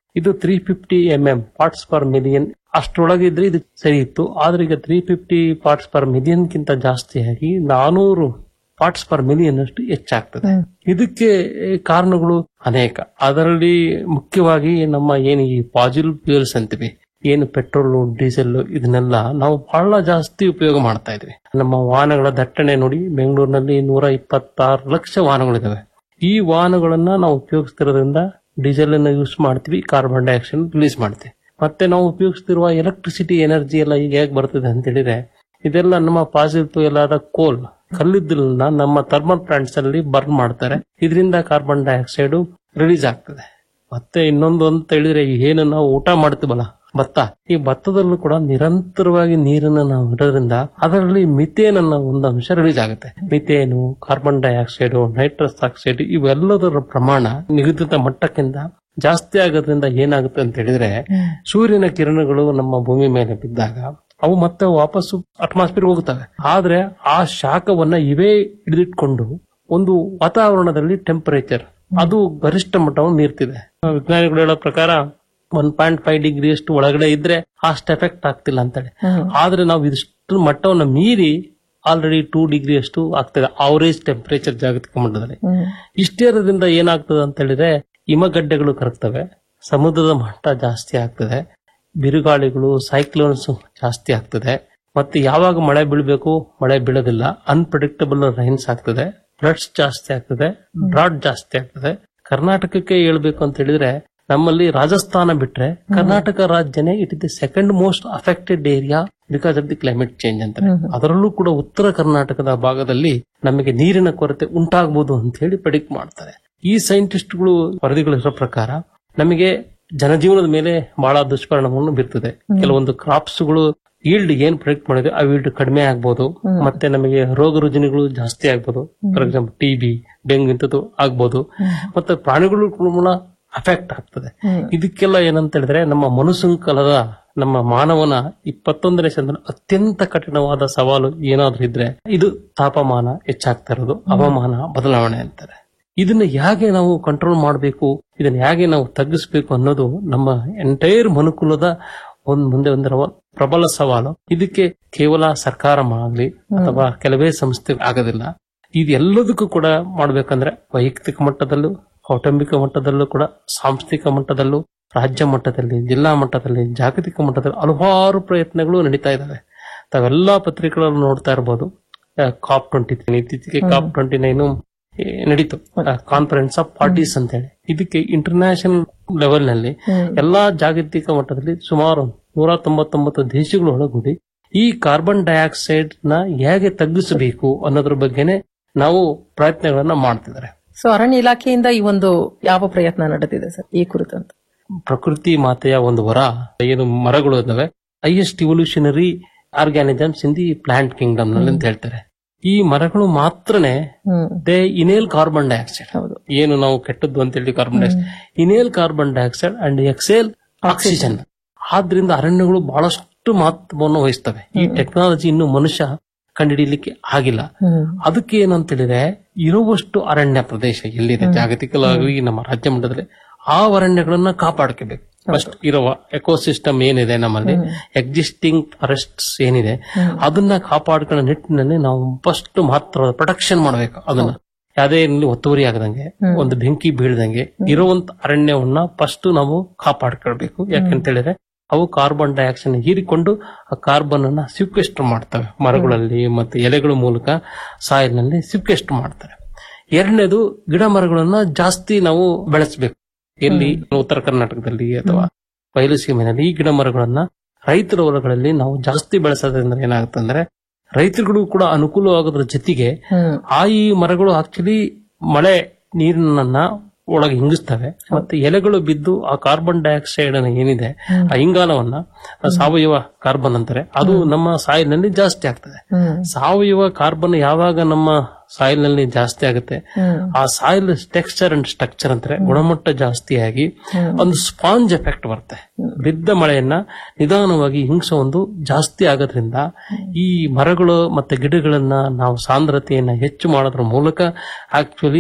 ಇದು three fifty M M parts per million ಅಷ್ಟರೊಳಗಿದ್ರೆ ಇದು ಸರಿ ಇತ್ತು ಆದ್ರೆ ಈಗ three fifty parts per million ಗಿಂತ ಜಾಸ್ತಿಯಾಗಿ ನಾನೂರು ಪಾರ್ಟ್ಸ್ ಪರ್ ಮಿಲಿಯನ್ ಅಷ್ಟು ಹೆಚ್ಚಾಗ್ತದೆ ಇದಕ್ಕೆ ಕಾರಣಗಳು ಅನೇಕ ಅದರಲ್ಲಿ ಮುಖ್ಯವಾಗಿ ನಮ್ಮ ಏನು ಈ ಪಾಸಿಲ್ ಫ್ಯೂಯಲ್ಸ್ ಅಂತೀವಿ ಏನು ಪೆಟ್ರೋಲ್ ಡೀಸೆಲ್ ಇದನ್ನೆಲ್ಲ ನಾವು ಬಹಳ ಜಾಸ್ತಿ ಉಪಯೋಗ ಮಾಡ್ತಾ ಇದ್ವಿ ನಮ್ಮ ವಾಹನಗಳ ದಟ್ಟಣೆ ನೋಡಿ ಬೆಂಗಳೂರಿನಲ್ಲಿ ನೂರ ಇಪ್ಪತ್ತಾರು ಲಕ್ಷ ವಾಹನಗಳಿದಾವೆ ಈ ವಾಹನಗಳನ್ನ ನಾವು ಉಪಯೋಗಿಸ್ತಿರೋದ್ರಿಂದ ಡೀಸೆಲ್ ಅನ್ನ ಯೂಸ್ ಮಾಡ್ತೀವಿ ಕಾರ್ಬನ್ ಡೈಆಕ್ಸೈಡ್ ರಿಲೀಸ್ ಮಾಡ್ತೀವಿ ಮತ್ತೆ ನಾವು ಉಪಯೋಗಿಸ್ತಿರುವ ಎಲೆಕ್ಟ್ರಿಸಿಟಿ ಎನರ್ಜಿ ಎಲ್ಲ ಈಗ ಹೇಗೆ ಬರ್ತದೆ ಅಂತ ಹೇಳಿದ್ರೆ ಇದೆಲ್ಲ ನಮ್ಮ ಪಾಸಿಟಿವ್ ಎಲ್ಲಾದ ಕೋಲ್ ಕಲ್ಲಿದ್ದಲನ್ನ ನಮ್ಮ ಥರ್ಮಲ್ ಪ್ಲಾಂಟ್ಸ್ ಅಲ್ಲಿ ಬರ್ನ್ ಮಾಡ್ತಾರೆ ಇದರಿಂದ ಕಾರ್ಬನ್ ಡೈಆಕ್ಸೈಡ್ ರಿಲೀಸ್ ಆಗ್ತದೆ ಮತ್ತೆ ಇನ್ನೊಂದು ಅಂತ ಹೇಳಿದ್ರೆ ಏನು ನಾವು ಊಟ ಮಾಡ್ತೀವಲ್ಲ ಭತ್ತ ಈ ಭತ್ತದಲ್ಲೂ ಕೂಡ ನಿರಂತರವಾಗಿ ನೀರನ್ನ ನಾವು ಇಡೋದ್ರಿಂದ ಅದರಲ್ಲಿ ಮಿಥೇನ್ ಅನ್ನೋ ಒಂದು ಅಂಶ ರಿಲೀಸ್ ಆಗುತ್ತೆ methane carbon dioxide nitrous oxide ಇವೆಲ್ಲದರ ಪ್ರಮಾಣ ನಿಗದಿತ ಮಟ್ಟಕ್ಕಿಂತ ಜಾಸ್ತಿ ಆಗೋದ್ರಿಂದ ಏನಾಗುತ್ತೆ ಅಂತ ಹೇಳಿದ್ರೆ ಸೂರ್ಯನ ಕಿರಣಗಳು ನಮ್ಮ ಭೂಮಿ ಮೇಲೆ ಬಿದ್ದಾಗ ಅವು ಮತ್ತೆ ವಾಪಸ್ಸು ಅಟ್ಮಾಸ್ಫಿಯರ್ ಹೋಗುತ್ತವೆ ಆದ್ರೆ ಆ ಶಾಖವನ್ನ ಇವೇ ಹಿಡಿದಿಟ್ಕೊಂಡು ಒಂದು ವಾತಾವರಣದಲ್ಲಿ ಟೆಂಪರೇಚರ್ ಅದು ಗರಿಷ್ಠ ಮಟ್ಟವನ್ನು ಮೀರ್ತಿದೆ ವಿಜ್ಞಾನಿಗಳು ಹೇಳೋ ಪ್ರಕಾರ ಒನ್ ಪಾಯಿಂಟ್ ಫೈವ್ ಡಿಗ್ರಿ ಅಷ್ಟು ಒಳಗಡೆ ಇದ್ರೆ ಅಷ್ಟು ಎಫೆಕ್ಟ್ ಆಗ್ತಿಲ್ಲ ಅಂತೇಳಿ ಆದ್ರೆ ನಾವು ಇದಿಷ್ಟು ಮಟ್ಟವನ್ನು ಮೀರಿ ಆಲ್ರೆಡಿ ಟೂ ಡಿಗ್ರಿ ಅಷ್ಟು ಆಗ್ತದೆ ಅವರೇಜ್ ಟೆಂಪರೇಚರ್ ಜಾಗತಿಕ ಮಟ್ಟದಲ್ಲಿ ಇಷ್ಟೇ ಇರೋದ್ರಿಂದ ಏನಾಗ್ತದೆ ಅಂತ ಹೇಳಿದ್ರೆ ಹಿಮಗಡ್ಡೆಗಳು ಕರಗ್ತವೆ ಸಮುದ್ರದ ಮಟ್ಟ ಜಾಸ್ತಿ ಆಗ್ತದೆ ಬಿರುಗಾಳಿಗಳು ಸೈಕ್ಲೋನ್ಸ್ ಜಾಸ್ತಿ ಆಗ್ತದೆ ಮತ್ತೆ ಯಾವಾಗ ಮಳೆ ಬೀಳಬೇಕು ಮಳೆ ಬೀಳೋದಿಲ್ಲ ಅನ್ಪ್ರಿಡಿಕ್ಟಬಲ್ ರೈನ್ಸ್ ಆಗ್ತದೆ ಫ್ಲಡ್ಸ್ ಜಾಸ್ತಿ ಆಗ್ತದೆ ಡ್ರಾಟ್ ಜಾಸ್ತಿ ಆಗ್ತದೆ ಕರ್ನಾಟಕಕ್ಕೆ ಹೇಳ್ಬೇಕು ಅಂತ ಹೇಳಿದ್ರೆ ನಮ್ಮಲ್ಲಿ ರಾಜಸ್ಥಾನ ಬಿಟ್ರೆ ಕರ್ನಾಟಕ ರಾಜ್ಯನೇ it is the second most affected area because of the climate change ಅಂತ ಅದರಲ್ಲೂ ಕೂಡ ಉತ್ತರ ಕರ್ನಾಟಕದ ಭಾಗದಲ್ಲಿ ನಮಗೆ ನೀರಿನ ಕೊರತೆ ಉಂಟಾಗಬಹುದು ಅಂತ ಹೇಳಿ ಪ್ರೆಡಿಕ್ಟ್ ಮಾಡ್ತಾರೆ ಈ ಸೈಂಟಿಸ್ಟ್ಗಳು ವರದಿಗಳಿರೋ ಪ್ರಕಾರ ನಮಗೆ ಜನಜೀವನದ ಮೇಲೆ ಬಹಳ ದುಷ್ಪರಿಣಾಮವನ್ನು ಬೀರ್ತದೆ ಕೆಲವೊಂದು ಕ್ರಾಪ್ಸ್ಗಳು ಈಲ್ಡ್ ಏನ್ ಪ್ರೊಡಕ್ಟ್ ಮಾಡಿದ್ರೆ ಆ ಈಲ್ಡ್ ಕಡಿಮೆ ಆಗ್ಬೋದು ಮತ್ತೆ ನಮಗೆ ರೋಗ ರುಜಿನಗಳು ಜಾಸ್ತಿ ಆಗ್ಬೋದು for example T B dengue ಇಂಥದ್ದು ಆಗ್ಬೋದು ಮತ್ತೆ ಪ್ರಾಣಿಗಳು ಕೂಡ ಅಫೆಕ್ಟ್ ಆಗ್ತದೆ ಇದಕ್ಕೆಲ್ಲ ಏನಂತ ಹೇಳಿದ್ರೆ ನಮ್ಮ ಮನುಸಂಕಲದ ನಮ್ಮ ಮಾನವನ ಇಪ್ಪತ್ತೊಂದನೇ ಶತಮಾನ ಅತ್ಯಂತ ಕಠಿಣವಾದ ಸವಾಲು ಏನಾದ್ರೂ ಇದ್ರೆ ಇದು ತಾಪಮಾನ ಹೆಚ್ಚಾಗ್ತಾ ಇರೋದು ಹವಾಮಾನ ಬದಲಾವಣೆ ಅಂತಾರೆ ಇದನ್ನ ಹೇಗೆ ನಾವು ಕಂಟ್ರೋಲ್ ಮಾಡಬೇಕು ಇದನ್ನ ಹೇಗೆ ನಾವು ತಗ್ಗಿಸ್ಬೇಕು ಅನ್ನೋದು ನಮ್ಮ ಎಂಟೈರ್ ಮನುಕುಲದ ಒಂದ್ ಮುಂದೆ ಒಂದರ ಪ್ರಬಲ ಸವಾಲು ಇದಕ್ಕೆ ಕೇವಲ ಸರ್ಕಾರ ಆಗಲಿ ಅಥವಾ ಕೆಲವೇ ಸಂಸ್ಥೆ ಆಗೋದಿಲ್ಲ ಇದೆಲ್ಲದಕ್ಕೂ ಕೂಡ ಮಾಡ್ಬೇಕಂದ್ರೆ ವೈಯಕ್ತಿಕ ಮಟ್ಟದಲ್ಲೂ ಕೌಟುಂಬಿಕ ಮಟ್ಟದಲ್ಲೂ ಕೂಡ ಸಾಂಸ್ಥಿಕ ಮಟ್ಟದಲ್ಲೂ ರಾಜ್ಯ ಮಟ್ಟದಲ್ಲಿ ಜಿಲ್ಲಾ ಮಟ್ಟದಲ್ಲಿ ಜಾಗತಿಕ ಮಟ್ಟದಲ್ಲಿ ಹಲವಾರು ಪ್ರಯತ್ನಗಳು ನಡೀತಾ ಇದಾವೆ ತಾವೆಲ್ಲಾ ಪತ್ರಿಕೆಗಳನ್ನು ನೋಡ್ತಾ ಇರಬಹುದು ಕಾಪ್ ಟ್ವೆಂಟಿ ತ್ರೀ ಇತ್ತೀಚೆಗೆ ಕಾಪ್ ಟ್ವೆಂಟಿ ನೈನ್ ನಡೀತು ಕಾನ್ಫರೆನ್ಸ್ ಆಫ್ ಪಾರ್ಟೀಸ್ ಅಂತ ಹೇಳಿ ಇದಕ್ಕೆ ಇಂಟರ್ನ್ಯಾಷನಲ್ ಲೆವೆಲ್ ನಲ್ಲಿ ಎಲ್ಲಾ ಜಾಗತಿಕ ಮಟ್ಟದಲ್ಲಿ ಸುಮಾರು ನೂರ ತೊಂಬತ್ತೊಂಬತ್ತು ದೇಶಗಳು ಒಳಗೂಡಿ ಈ ಕಾರ್ಬನ್ ಡೈಆಕ್ಸೈಡ್ ನ ಹೇಗೆ ತಗ್ಗಿಸಬೇಕು ಅನ್ನೋದ್ರ ಬಗ್ಗೆನೆ ನಾವು ಪ್ರಯತ್ನಗಳನ್ನ ಮಾಡ್ತಿದ್ದಾರೆ ಸೊ ಅರಣ್ಯ ಇಲಾಖೆಯಿಂದ ಈ ಒಂದು ಯಾವ ಪ್ರಯತ್ನ ನಡೆದಿದೆ ಸರ್ ಈ ಕುರಿತಂತೆ ಪ್ರಕೃತಿ ಮಾತೆಯ ಒಂದು ವರ ಏನು ಮರಗಳು ಇದಾವೆ highest evolutionary organisms in the plant kingdom ನಲ್ಲಿ ಅಂತ ಹೇಳ್ತಾರೆ ಈ ಮರಗಳು ಮಾತ್ರನೇ ದೇ ಇನೇಲ್ ಕಾರ್ಬನ್ ಡೈಆಕ್ಸೈಡ್ ಏನು ನಾವು ಕೆಟ್ಟದ್ದು ಅಂತ ಹೇಳಿ carbon dioxide inhale carbon dioxide and exhale oxygen ಆದ್ರಿಂದ ಅರಣ್ಯಗಳು ಬಹಳಷ್ಟು ಮಹತ್ವವನ್ನು ವಹಿಸ್ತವೆ ಈ ಟೆಕ್ನಾಲಜಿ ಇನ್ನು ಮನುಷ್ಯ ಕಂಡುಹಿಡಿಯಲಿಕ್ಕೆ ಆಗಿಲ್ಲ ಅದಕ್ಕೆ ಏನು ಅಂತ ಹೇಳಿದ್ರೆ ಇರುವಷ್ಟು ಅರಣ್ಯ ಪ್ರದೇಶ ಎಲ್ಲಿದೆ ಜಾಗತಿಕವಾಗಿ ನಮ್ಮ ರಾಜ್ಯ ಮಟ್ಟದಲ್ಲಿ ಆ ಅರಣ್ಯಗಳನ್ನ ಕಾಪಾಡ್ಕೋಬೇಕು ಫಸ್ಟ್ ಇರುವ ಎಕೋಸಿಸ್ಟಮ್ ಏನಿದೆ ನಮ್ಮಲ್ಲಿ ಎಕ್ಸಿಸ್ಟಿಂಗ್ ಫಾರೆಸ್ಟ್ಸ್ ಏನಿದೆ ಅದನ್ನ ಕಾಪಾಡ್ಕೊಳ್ಳೋ ನಿಟ್ಟಿನಲ್ಲಿ ನಾವು ಫಸ್ಟ್ ಮಾತ್ರ ಪ್ರೊಟೆಕ್ಷನ್ ಮಾಡಬೇಕು ಅದನ್ನ ಯಾವುದೇ ಇಲ್ಲಿ ಒತ್ತುವರಿ ಆಗದಂಗೆ ಒಂದು ಬೆಂಕಿ ಬೀಳದಂಗೆ ಇರುವಂತ ಅರಣ್ಯವನ್ನ ಫಸ್ಟ್ ನಾವು ಕಾಪಾಡ್ಕೊಳ್ಬೇಕು ಯಾಕಂತ ಹೇಳಿದ್ರೆ ಅವು ಕಾರ್ಬನ್ ಡೈಆಕ್ಸೈಡ್ ಹೀರಿಕೊಂಡು ಆ ಕಾರ್ಬನ್ ಅನ್ನ ಸಿಕ್ವೆಸ್ಟರ್ ಮಾಡ್ತವೆ ಮರಗಳಲ್ಲಿ ಮತ್ತೆ ಎಲೆಗಳ ಮೂಲಕ ಸಾಯಿಲ್ ನಲ್ಲಿ ಸಿಕ್ವೆಸ್ಟರ್ ಮಾಡ್ತಾರೆ ಎರಡನೇದು ಗಿಡ ಮರಗಳನ್ನ ಜಾಸ್ತಿ ನಾವು ಬೆಳೆಸಬೇಕು ಎಲ್ಲಿ ಉತ್ತರ ಕರ್ನಾಟಕದಲ್ಲಿ ಅಥವಾ ಬಯಲು ಸೀಮೆನಲ್ಲಿ ಈ ಗಿಡ ಮರಗಳನ್ನ ರೈತರ ಹೊಲಗಳಲ್ಲಿ ನಾವು ಜಾಸ್ತಿ ಬೆಳೆಸೋದ್ರಿಂದ ಏನಾಗುತ್ತೆ ಅಂದ್ರೆ ರೈತರಿಗೂ ಕೂಡ ಅನುಕೂಲವಾಗೋದ್ರ ಜೊತೆಗೆ ಆ ಈ ಮರಗಳು ಆಕ್ಚುಲಿ ಮಳೆ ನೀರನ್ನ ಒಳಗೆ ಹಿಂಗಿಸ್ತವೆ ಮತ್ತೆ ಎಲೆಗಳು ಬಿದ್ದು ಆ ಕಾರ್ಬನ್ ಡೈಆಕ್ಸೈಡ್ ಏನಿದೆ ಆ ಇಂಗಾಲವನ್ನ ಆ ಸಾವಯವ ಕಾರ್ಬನ್ ಅಂತಾರೆ ಅದು ನಮ್ಮ ಸಾಯಿಲ್ ನಲ್ಲಿ ಜಾಸ್ತಿ ಆಗ್ತದೆ ಸಾವಯವ ಕಾರ್ಬನ್ ಯಾವಾಗ ನಮ್ಮ ಸಾಯಿಲ್ ನಲ್ಲಿ ಜಾಸ್ತಿ ಆಗುತ್ತೆ ಆ ಸಾಯಿಲ್ ಟೆಕ್ಸ್ಚರ್ ಅಂಡ್ ಸ್ಟ್ರಕ್ಚರ್ ಅಂತಾರೆ ಗುಣಮಟ್ಟ ಜಾಸ್ತಿಯಾಗಿ ಒಂದು ಸ್ಪಾಂಜ್ ಎಫೆಕ್ಟ್ ಬರುತ್ತೆ ಬಿದ್ದ ಮಳೆಯನ್ನ ನಿಧಾನವಾಗಿ ಹಿಂಸೆ ಒಂದು ಜಾಸ್ತಿ ಆಗೋದ್ರಿಂದ ಈ ಮರಗಳು ಮತ್ತೆ ಗಿಡಗಳನ್ನ ನಾವು ಸಾಂದ್ರತೆಯನ್ನ ಹೆಚ್ಚು ಮಾಡೋದ್ರ ಮೂಲಕ ಆಕ್ಚುಲಿ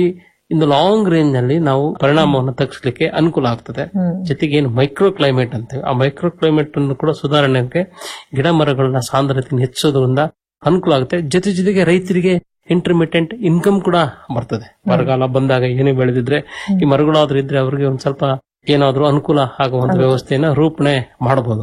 ಇನ್ನು ಲಾಂಗ್ ರೇಂಜ್ ನಲ್ಲಿ ನಾವು ಪರಿಣಾಮವನ್ನು ತಗ್ಗಿಸಲಿಕ್ಕೆ ಅನುಕೂಲ ಆಗ್ತದೆ ಹ್ಮ್. ಜೊತೆಗೆ ಏನು ಮೈಕ್ರೋ ಕ್ಲೈಮೇಟ್ ಅಂತೀವಿ ಆ ಮೈಕ್ರೋ ಕ್ಲೈಮೇಟ್ ಅನ್ನು ಕೂಡ ಸುಧಾರಣೆಗೆ ಗಿಡ ಮರಗಳನ್ನ ಸಾಂದ್ರತೆಯನ್ನು ಹೆಚ್ಚಿಸೋದ್ರಿಂದ ಅನುಕೂಲ ಆಗುತ್ತೆ ಜೊತೆ ಜೊತೆಗೆ ರೈತರಿಗೆ ಇಂಟರ್ಮಿಟೆಂಟ್ ಇನ್ಕಮ್ ಕೂಡ ಬರ್ತದೆ ಬರಗಾಲ ಬಂದಾಗ ಏನೇ ಬೆಳೆದಿದ್ರೆ ಈ ಮರಗಳಾದ್ರೂ ಇದ್ರೆ ಅವ್ರಿಗೆ ಒಂದ್ ಸ್ವಲ್ಪ ಏನಾದ್ರೂ ಅನುಕೂಲ ಆಗುವಂತ ವ್ಯವಸ್ಥೆಯನ್ನ ರೂಪಣೆ ಮಾಡಬಹುದು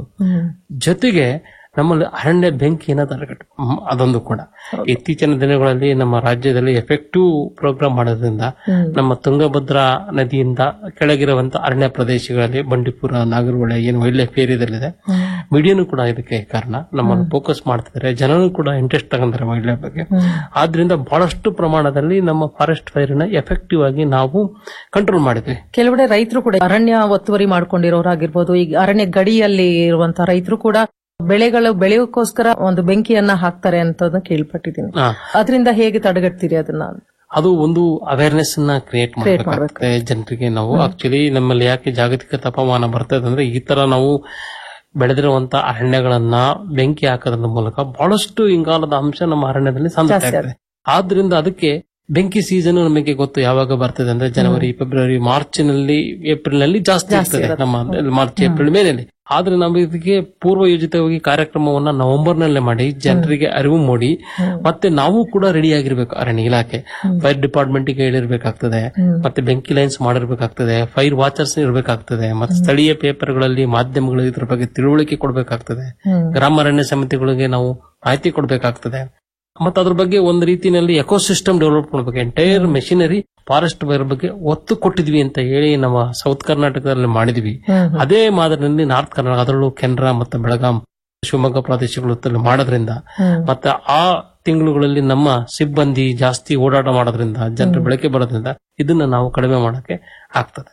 ಜೊತೆಗೆ ನಮ್ಮಲ್ಲಿ ಅರಣ್ಯ ಬೆಂಕಿಯನ್ನ ತಡೆಗಟ್ಟು ಹ್ಮ್, ಅದೊಂದು ಕೂಡ ಇತ್ತೀಚಿನ ದಿನಗಳಲ್ಲಿ ನಮ್ಮ ರಾಜ್ಯದಲ್ಲಿ ಎಫೆಕ್ಟಿವ್ ಪ್ರೋಗ್ರಾಮ್ ಮಾಡೋದ್ರಿಂದ ಹ್ಮ್. ನಮ್ಮ ತುಂಗಭದ್ರಾ ನದಿಯಿಂದ ಕೆಳಗಿರುವಂತ ಅರಣ್ಯ ಪ್ರದೇಶಗಳಲ್ಲಿ ಬಂಡೀಪುರ ನಾಗರಹೊಳೆ ಏನು ವೈಲ್ಡ್ ಲೈಫ್ ಏರಿಯಾದಲ್ಲಿದೆ ಮೀಡಿಯಾನು ಕೂಡ ಇದಕ್ಕೆ ಕಾರಣ ನಮ್ಮನ್ನು ಫೋಕಸ್ ಮಾಡ್ತಿದ್ದಾರೆ ಜನರು ಕೂಡ ಇಂಟ್ರೆಸ್ಟ್ ತಗೊಂತಾರೆ ವೈಲ್ಡ್ ಲೈಫ್ ಬಗ್ಗೆ ಆದ್ರಿಂದ ಬಹಳಷ್ಟು ಪ್ರಮಾಣದಲ್ಲಿ ನಮ್ಮ ಫಾರೆಸ್ಟ್ ಫೈರ್ ನ ಎಫೆಕ್ಟಿವ್ ಆಗಿ ನಾವು ಕಂಟ್ರೋಲ್ ಮಾಡಿದ್ವಿ ಕೆಲವೆಡೆ ರೈತರು ಕೂಡ ಅರಣ್ಯ ಒತ್ತುವರಿ ಮಾಡ್ಕೊಂಡಿರೋರಾಗಿರ್ಬೋದು ಈಗ ಅರಣ್ಯ ಗಡಿಯಲ್ಲಿ ಇರುವಂತಹ ರೈತರು ಕೂಡ ಬೆಳೆಗಳು ಬೆಳೆಯೋಕ್ಕೋಸ್ಕರ ಒಂದು ಬೆಂಕಿಯನ್ನ ಹಾಕ್ತಾರೆ ಅಂತ ಕೇಳ್ಪಟ್ಟಿದ್ದೀನಿ ಹಾ. ಅದರಿಂದ ಹೇಗೆ ತಡೆಗಟ್ತೀರಿ ಅದನ್ನ ಅದು ಒಂದು ಅವೇರ್ನೆಸ್ ನ ಕ್ರಿಯೇಟ್ Create ಮಾಡಬೇಕಾಗುತ್ತೆ ಜನರಿಗೆ ನಾವು ಆಕ್ಚುಲಿ ನಮ್ಮಲ್ಲಿ ಯಾಕೆ ಜಾಗತಿಕ ತಾಪಮಾನ ಬರ್ತದೆ ಅಂದ್ರೆ ಈ ತರ ನಾವು ಬೆಳೆದಿರುವಂತ ಅರಣ್ಯಗಳನ್ನ ಬೆಂಕಿ ಹಾಕೋದ್ರ ಮೂಲಕ ಬಹಳಷ್ಟು ಇಂಗಾಲದ ಅಂಶ ನಮ್ಮ ಅರಣ್ಯದಲ್ಲಿ ಸಂಗ್ರಹ ಜಾಸ್ತಿ ಆಗ್ತದೆ ಆದ್ರಿಂದ ಅದಕ್ಕೆ ಬೆಂಕಿ ಸೀಸನ್ ನಮಗೆ ಗೊತ್ತು ಯಾವಾಗ ಬರ್ತದೆ ಅಂದ್ರೆ ಜನವರಿ ಫೆಬ್ರವರಿ ಮಾರ್ಚ್ ನಲ್ಲಿ ಏಪ್ರಿಲ್ ನಲ್ಲಿ ಜಾಸ್ತಿ ಜಾಸ್ತಿ ಇರ್ತದೆ ಇರುತ್ತೆ. ನಮ್ಮ ಮಾರ್ಚ್ ಏಪ್ರಿಲ್ ಮೇನಲ್ಲಿ ಆದ್ರೆ ನಾವು ಇದಕ್ಕೆ ಪೂರ್ವ ಯೋಜಿತವಾಗಿ ಕಾರ್ಯಕ್ರಮವನ್ನ ನವೆಂಬರ್ ನಲ್ಲೇ ಮಾಡಿ ಜನರಿಗೆ ಅರಿವು ಮೂಡಿ ಮತ್ತೆ ನಾವು ಕೂಡ ರೆಡಿ ಆಗಿರ್ಬೇಕು ಅರಣ್ಯ ಇಲಾಖೆ ಫೈರ್ ಡಿಪಾರ್ಟ್ಮೆಂಟ್ ಗೆ ಹೇಳಿರ್ಬೇಕಾಗ್ತದೆ ಮತ್ತೆ ಬೆಂಕಿ ಲೈನ್ಸ್ ಮಾಡಿರ್ಬೇಕಾಗ್ತದೆ ಫೈರ್ ವಾಚರ್ಸ್ ಇರಬೇಕಾಗ್ತದೆ ಮತ್ತೆ ಸ್ಥಳೀಯ ಪೇಪರ್ಗಳಲ್ಲಿ ಮಾಧ್ಯಮಗಳಿಗೆ ಇದ್ರ ಬಗ್ಗೆ ತಿಳುವಳಿಕೆ ಕೊಡಬೇಕಾಗ್ತದೆ ಗ್ರಾಮ ಅರಣ್ಯ ಸಮಿತಿಗಳಿಗೆ ನಾವು ಮಾಹಿತಿ ಕೊಡಬೇಕಾಗ್ತದೆ ಮತ್ತೆ ಅದ್ರ ಬಗ್ಗೆ ಒಂದು ರೀತಿಯಲ್ಲಿ ಎಕೋಸಿಸ್ಟಮ್ ಡೆವಲಪ್ ಮಾಡಬೇಕು ಎಂಟೈರ್ ಮೆಷಿನರಿ ಫಾರೆಸ್ಟ್ ಫೈರ್ ಬಗ್ಗೆ ಒತ್ತು ಕೊಟ್ಟಿದ್ವಿ ಅಂತ ಹೇಳಿ ನಮ್ಮ ಸೌತ್ ಕರ್ನಾಟಕದಲ್ಲಿ ಮಾಡಿದ್ವಿ ಅದೇ ಮಾದರಿನಲ್ಲಿ ನಾರ್ತ್ ಕರ್ನಾಟಕ ಅದರಲ್ಲೂ ಕೆನರಾ ಮತ್ತು ಬೆಳಗಾಂ ಶಿವಮೊಗ್ಗ ಪ್ರದೇಶಗಳು ಮಾಡೋದ್ರಿಂದ ಮತ್ತೆ ಆ ತಿಂಗಳುಗಳಲ್ಲಿ ನಮ್ಮ ಸಿಬ್ಬಂದಿ ಜಾಸ್ತಿ ಓಡಾಟ ಮಾಡೋದ್ರಿಂದ ಜನರ ಬೆಳಕೆ ಬರೋದ್ರಿಂದ ಇದನ್ನ ನಾವು ಕಡಿಮೆ ಮಾಡಕ್ಕೆ ಆಗ್ತದೆ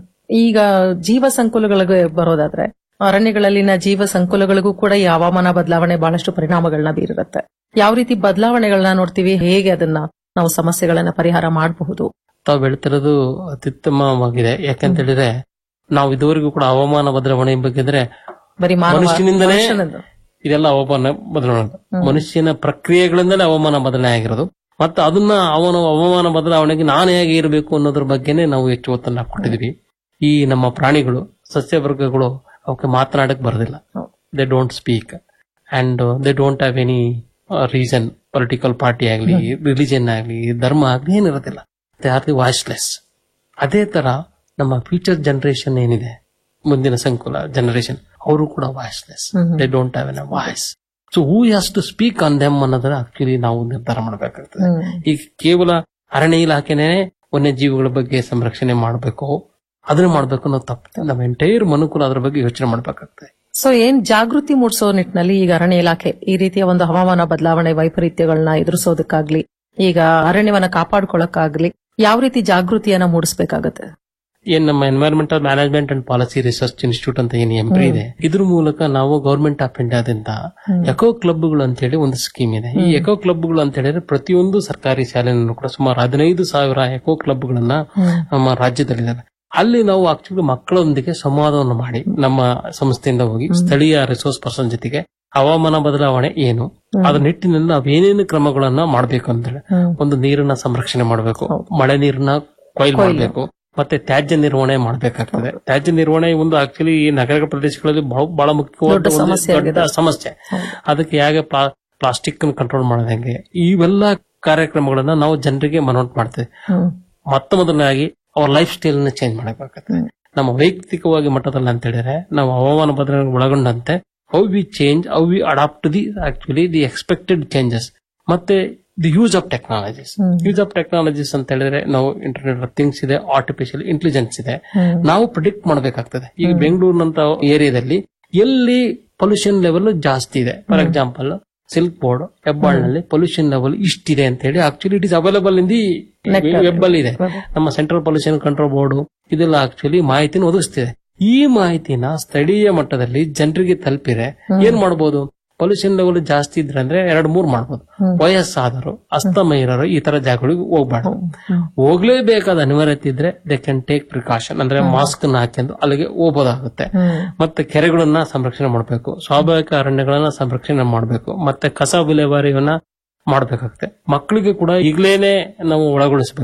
ಈಗ ಜೀವ ಸಂಕುಲಗಳಿಗೆ ಬರೋದಾದ್ರೆ ಅರಣ್ಯಗಳಲ್ಲಿನ ಜೀವ ಸಂಕುಲಗಳಿಗೂ ಕೂಡ ಈ ಹವಾಮಾನ ಬದಲಾವಣೆ ಬಹಳಷ್ಟು ಪರಿಣಾಮಗಳನ್ನ ಬೀರಿರುತ್ತೆ ಯಾವ ರೀತಿ ಬದಲಾವಣೆಗಳನ್ನ ನೋಡ್ತೀವಿ ಹೇಗೆ ಅದನ್ನ ನಾವು ಸಮಸ್ಯೆಗಳನ್ನ ಪರಿಹಾರ ಮಾಡಬಹುದು ತಾವು ಬೆಳ್ತಿರೋದು ಅತ್ಯುತ್ತಮವಾಗಿದೆ ಯಾಕಂತ ಹೇಳಿದ್ರೆ ನಾವು ಇದುವರೆಗೂ ಕೂಡ ಹವಾಮಾನ ಬದಲಾವಣೆ ಬಗ್ಗೆ ಅಂದ್ರೆ ಬರೀ ಮಾನವ ಮನುಷ್ಯನಿಂದನೇ ಮನುಷ್ಯನದ್ದು. ಇದೆಲ್ಲ ಹವಾಮಾನ ಬದಲಾವಣೆ ಮನುಷ್ಯನ ಪ್ರಕ್ರಿಯೆಗಳಿಂದಲೇ ಹವಾಮಾನ ಬದಲಾವಣೆ ಆಗಿರೋದು ಮತ್ತೆ ಅದನ್ನ ಅವನ ಹವಾಮಾನ ಬದಲಾವಣೆಗೆ ನಾನು ಹೇಗೆ ಇರಬೇಕು ಅನ್ನೋದ್ರ ಬಗ್ಗೆನೇ ನಾವು ಹೆಚ್ಚು ಒತ್ತನ್ನ ಕೊಟ್ಟಿದ್ವಿ ಈ ನಮ್ಮ ಪ್ರಾಣಿಗಳು ಸಸ್ಯವರ್ಗಗಳು ಅವಕ್ಕೆ ಮಾತನಾಡಕ್ ಬರೋದಿಲ್ಲ they don't speak and they don't have any reason political party ಆಗ್ಲಿ ರಿಲಿಜನ್ ಆಗ್ಲಿ ಧರ್ಮ ಆಗ್ಲಿ ಏನಿರೋದಿಲ್ಲ ದೇ ಆರ್ ದಿ ವಾಯ್ಸ್ಲೆಸ್ ಅದೇ ತರ ನಮ್ಮ ಫ್ಯೂಚರ್ ಜನರೇಷನ್ ಏನಿದೆ ಮುಂದಿನ ಸಂಕುಲ ಜನರೇಷನ್ ಅವರು ಕೂಡ voiceless hmm. They don't have any voice so who has to speak on them ಅನ್ನೋದನ್ನ ಆಕ್ಚುಲಿ ನಾವು ನಿರ್ಧಾರ ಮಾಡಬೇಕಾಗ್ತದೆ ಈಗ ಕೇವಲ ಅರಣ್ಯ ಇಲಾಖೆನೇ ವನ್ಯಜೀವಿಗಳ ಬಗ್ಗೆ ಸಂರಕ್ಷಣೆ ಮಾಡಬೇಕು ಅದನ್ನ ಮಾಡ್ಬೇಕು ಅನ್ನೋದು ತಪ್ಪು ನಮ್ಮ ಎಂಟೈರ್ ಮನುಕುಲ ಅದ್ರ ಬಗ್ಗೆ ಯೋಚನೆ ಮಾಡ್ಬೇಕಾಗ್ತದೆ ಸೊ ಏನ್ ಜಾಗೃತಿ ಮೂಡಿಸೋ ನಿಟ್ಟಿನಲ್ಲಿ ಈಗ ಅರಣ್ಯ ಇಲಾಖೆ ಈ ರೀತಿಯ ಒಂದು ಹವಾಮಾನ ಬದಲಾವಣೆ ವೈಪರೀತ್ಯಗಳನ್ನ ಎದುರಿಸೋದಕ್ಕಾಗ್ಲಿ ಈಗ ಅರಣ್ಯವನ್ನ ಕಾಪಾಡ್ಕೊಳಕ್ಕಾಗ್ಲಿ ಯಾವ ರೀತಿ ಜಾಗೃತಿಯನ್ನ ಮೂಡಿಸಬೇಕಾಗತ್ತೆ ಏನ್ ನಮ್ಮ environmental management and policy research institute ಅಂತ ಏನ್ ಎಂಪ್ರಿ ಇದೆ ಇದ್ರ ಮೂಲಕ ನಾವು ಗವರ್ಮೆಂಟ್ ಆಫ್ ಇಂಡಿಯಾದಿಂದ ಎಕೋ ಕ್ಲಬ್ಗಳು ಅಂತ ಹೇಳಿ ಒಂದು ಸ್ಕೀಮ್ ಇದೆ ಈ ಎಕೋ ಕ್ಲಬ್ಗಳು ಅಂತ ಹೇಳಿದ್ರೆ ಪ್ರತಿಯೊಂದು ಸರ್ಕಾರಿ ಶಾಲೆಯಲ್ಲೂ ಕೂಡ ಸುಮಾರು ಹದಿನೈದು ಸಾವಿರ ಎಕೋ ಕ್ಲಬ್ಗಳನ್ನ ನಮ್ಮ ರಾಜ್ಯದಲ್ಲಿದ್ದಾರೆ ಅಲ್ಲಿ ನಾವು ಆಕ್ಚುಲಿ ಮಕ್ಕಳೊಂದಿಗೆ ಸಂವಾದವನ್ನು ಮಾಡಿ ನಮ್ಮ ಸಂಸ್ಥೆಯಿಂದ ಹೋಗಿ ಸ್ಥಳೀಯ ರಿಸೋರ್ಸ್ ಪರ್ಸನ್ ಜೊತೆಗೆ ಹವಾಮಾನ ಬದಲಾವಣೆ ಏನು ಅದ್ರ ನಿಟ್ಟಿನಲ್ಲಿ ನಾವು ಏನೇನು ಕ್ರಮಗಳನ್ನ ಮಾಡಬೇಕು ಅಂತೇಳಿ ಒಂದು ನೀರನ್ನ ಸಂರಕ್ಷಣೆ ಮಾಡಬೇಕು ಮಳೆ ನೀರನ್ನ ಕೊಯ್ಲು ಮಾಡಬೇಕು ಮತ್ತೆ ತ್ಯಾಜ್ಯ ನಿರ್ವಹಣೆ ಮಾಡಬೇಕಾಗ್ತದೆ ತ್ಯಾಜ್ಯ ನಿರ್ವಹಣೆ ಒಂದು ಆಕ್ಚುಲಿ ಈ ನಗರ ಪ್ರದೇಶಗಳಲ್ಲಿ ಬಹಳ ಬಹಳ ಮುಖ್ಯವಾದ ದೊಡ್ಡ ಒಂದು ಸಮಸ್ಯೆ ದೊಡ್ಡ ಆಗಿದೆ. ಸಮಸ್ಯೆ ಅದಕ್ಕೆ ಹೇಗೆ ಪ್ಲಾಸ್ಟಿಕ್ ಕಂಟ್ರೋಲ್ ಮಾಡೋದು ಹೆಂಗೆ ಇವೆಲ್ಲ ಕಾರ್ಯಕ್ರಮಗಳನ್ನ ನಾವು ಜನರಿಗೆ ಮನವಟ್ ಮಾಡ್ತೇವೆ ಮೊತ್ತ ಮೊದಲನಾಗಿ ಅವ್ರ ಲೈಫ್ ಸ್ಟೈಲ್ ನ ಚೇಂಜ್ ಮಾಡಬೇಕಾಗ್ತದೆ ನಮ್ಮ ವೈಯಕ್ತಿಕವಾಗಿ ಮಟ್ಟದಲ್ಲಿ ಅಂತ ಹೇಳಿದ್ರೆ ನಾವು ಹವಾಮಾನ ಬದಲಾವಣೆ ಒಳಗೊಂಡಂತೆ how we change how we adapt the actually the expected changes ಮತ್ತೆ the use of technologies use of technologies ಅಂತ ಹೇಳಿದ್ರೆ ನಾವು ಇಂಟರ್ನೆಟ್ ಆಫ್ ಥಿಂಗ್ಸ್ ಇದೆ ಆರ್ಟಿಫಿಷಿಯಲ್ ಇಂಟೆಲಿಜೆನ್ಸ್ ಇದೆ ನಾವು ಪ್ರಿಡಿಕ್ಟ್ ಮಾಡಬೇಕಾಗ್ತದೆ ಈಗ ಬೆಂಗಳೂರಿನಂತ ಏರಿಯಾದಲ್ಲಿ ಎಲ್ಲಿ ಪೊಲ್ಯೂಷನ್ ಲೆವೆಲ್ ಜಾಸ್ತಿ ಇದೆ for example silk board Hebbal ನಲ್ಲಿ ಪೊಲ್ಯೂಷನ್ ಲೆವೆಲ್ ಇಷ್ಟಿದೆ ಅಂತ ಹೇಳಿ actually it is available in the web ಅಲ್ಲಿ ಇದೆ ನಮ್ಮ ಸೆಂಟ್ರಲ್ ಪೊಲ್ಯೂಷನ್ ಕಂಟ್ರೋಲ್ ಬೋರ್ಡ್ ಇದೆಲ್ಲ ಆಕ್ಚುಲಿ ಮಾಹಿತಿನ ಒದಗಿಸ್ತಿದೆ ಈ ಮಾಹಿತಿನ ಸ್ಥಳೀಯ ಮಟ್ಟದಲ್ಲಿ ಜನರಿಗೆ ತಲುಪಿದ್ರೆ ಏನ್ ಮಾಡಬಹುದು ಪೊಲ್ಯೂಷನ್ ಲೆವೆಲ್ ಜಾಸ್ತಿ ಇದ್ರೆ ಅಂದ್ರೆ ಎರಡ್ ಮೂರ್ ಮಾಡ್ಬೋದು ವಯಸ್ಸಾದರು ಅಸ್ತಮ ಇರೋರು ಈ ತರ ಜಾಗಗಳಿಗೆ ಹೋಗ್ಬಾರ್ದು ಹೋಗ್ಲೇಬೇಕಾದ ಅನಿವಾರ್ಯತೆ ಇದ್ರೆ ದೇ ಕ್ಯಾನ್ ಟೇಕ್ ಪ್ರಿಕಾಷನ್ ಅಂದ್ರೆ ಮಾಸ್ಕ್ ನ ಹಾಕೊಂಡು ಅಲ್ಲಿಗೆ ಹೋಗ್ಬೋದಾಗುತ್ತೆ ಮತ್ತೆ ಕೆರೆಗಳನ್ನ ಸಂರಕ್ಷಣೆ ಮಾಡಬೇಕು ಸ್ವಾಭಾವಿಕ ಅರಣ್ಯಗಳನ್ನ ಸಂರಕ್ಷಣೆ ಮಾಡಬೇಕು ಮತ್ತೆ ಕಸ ವಿಲೇವಾರಿಯನ್ನ ಮಾಡಬೇಕಾಗುತ್ತೆ ಮಕ್ಕಳಿಗೆ ಕೂಡ ಈಗಲೇನೆ ನಾವು ಒಳಗೊಳಿಸಬೇಕು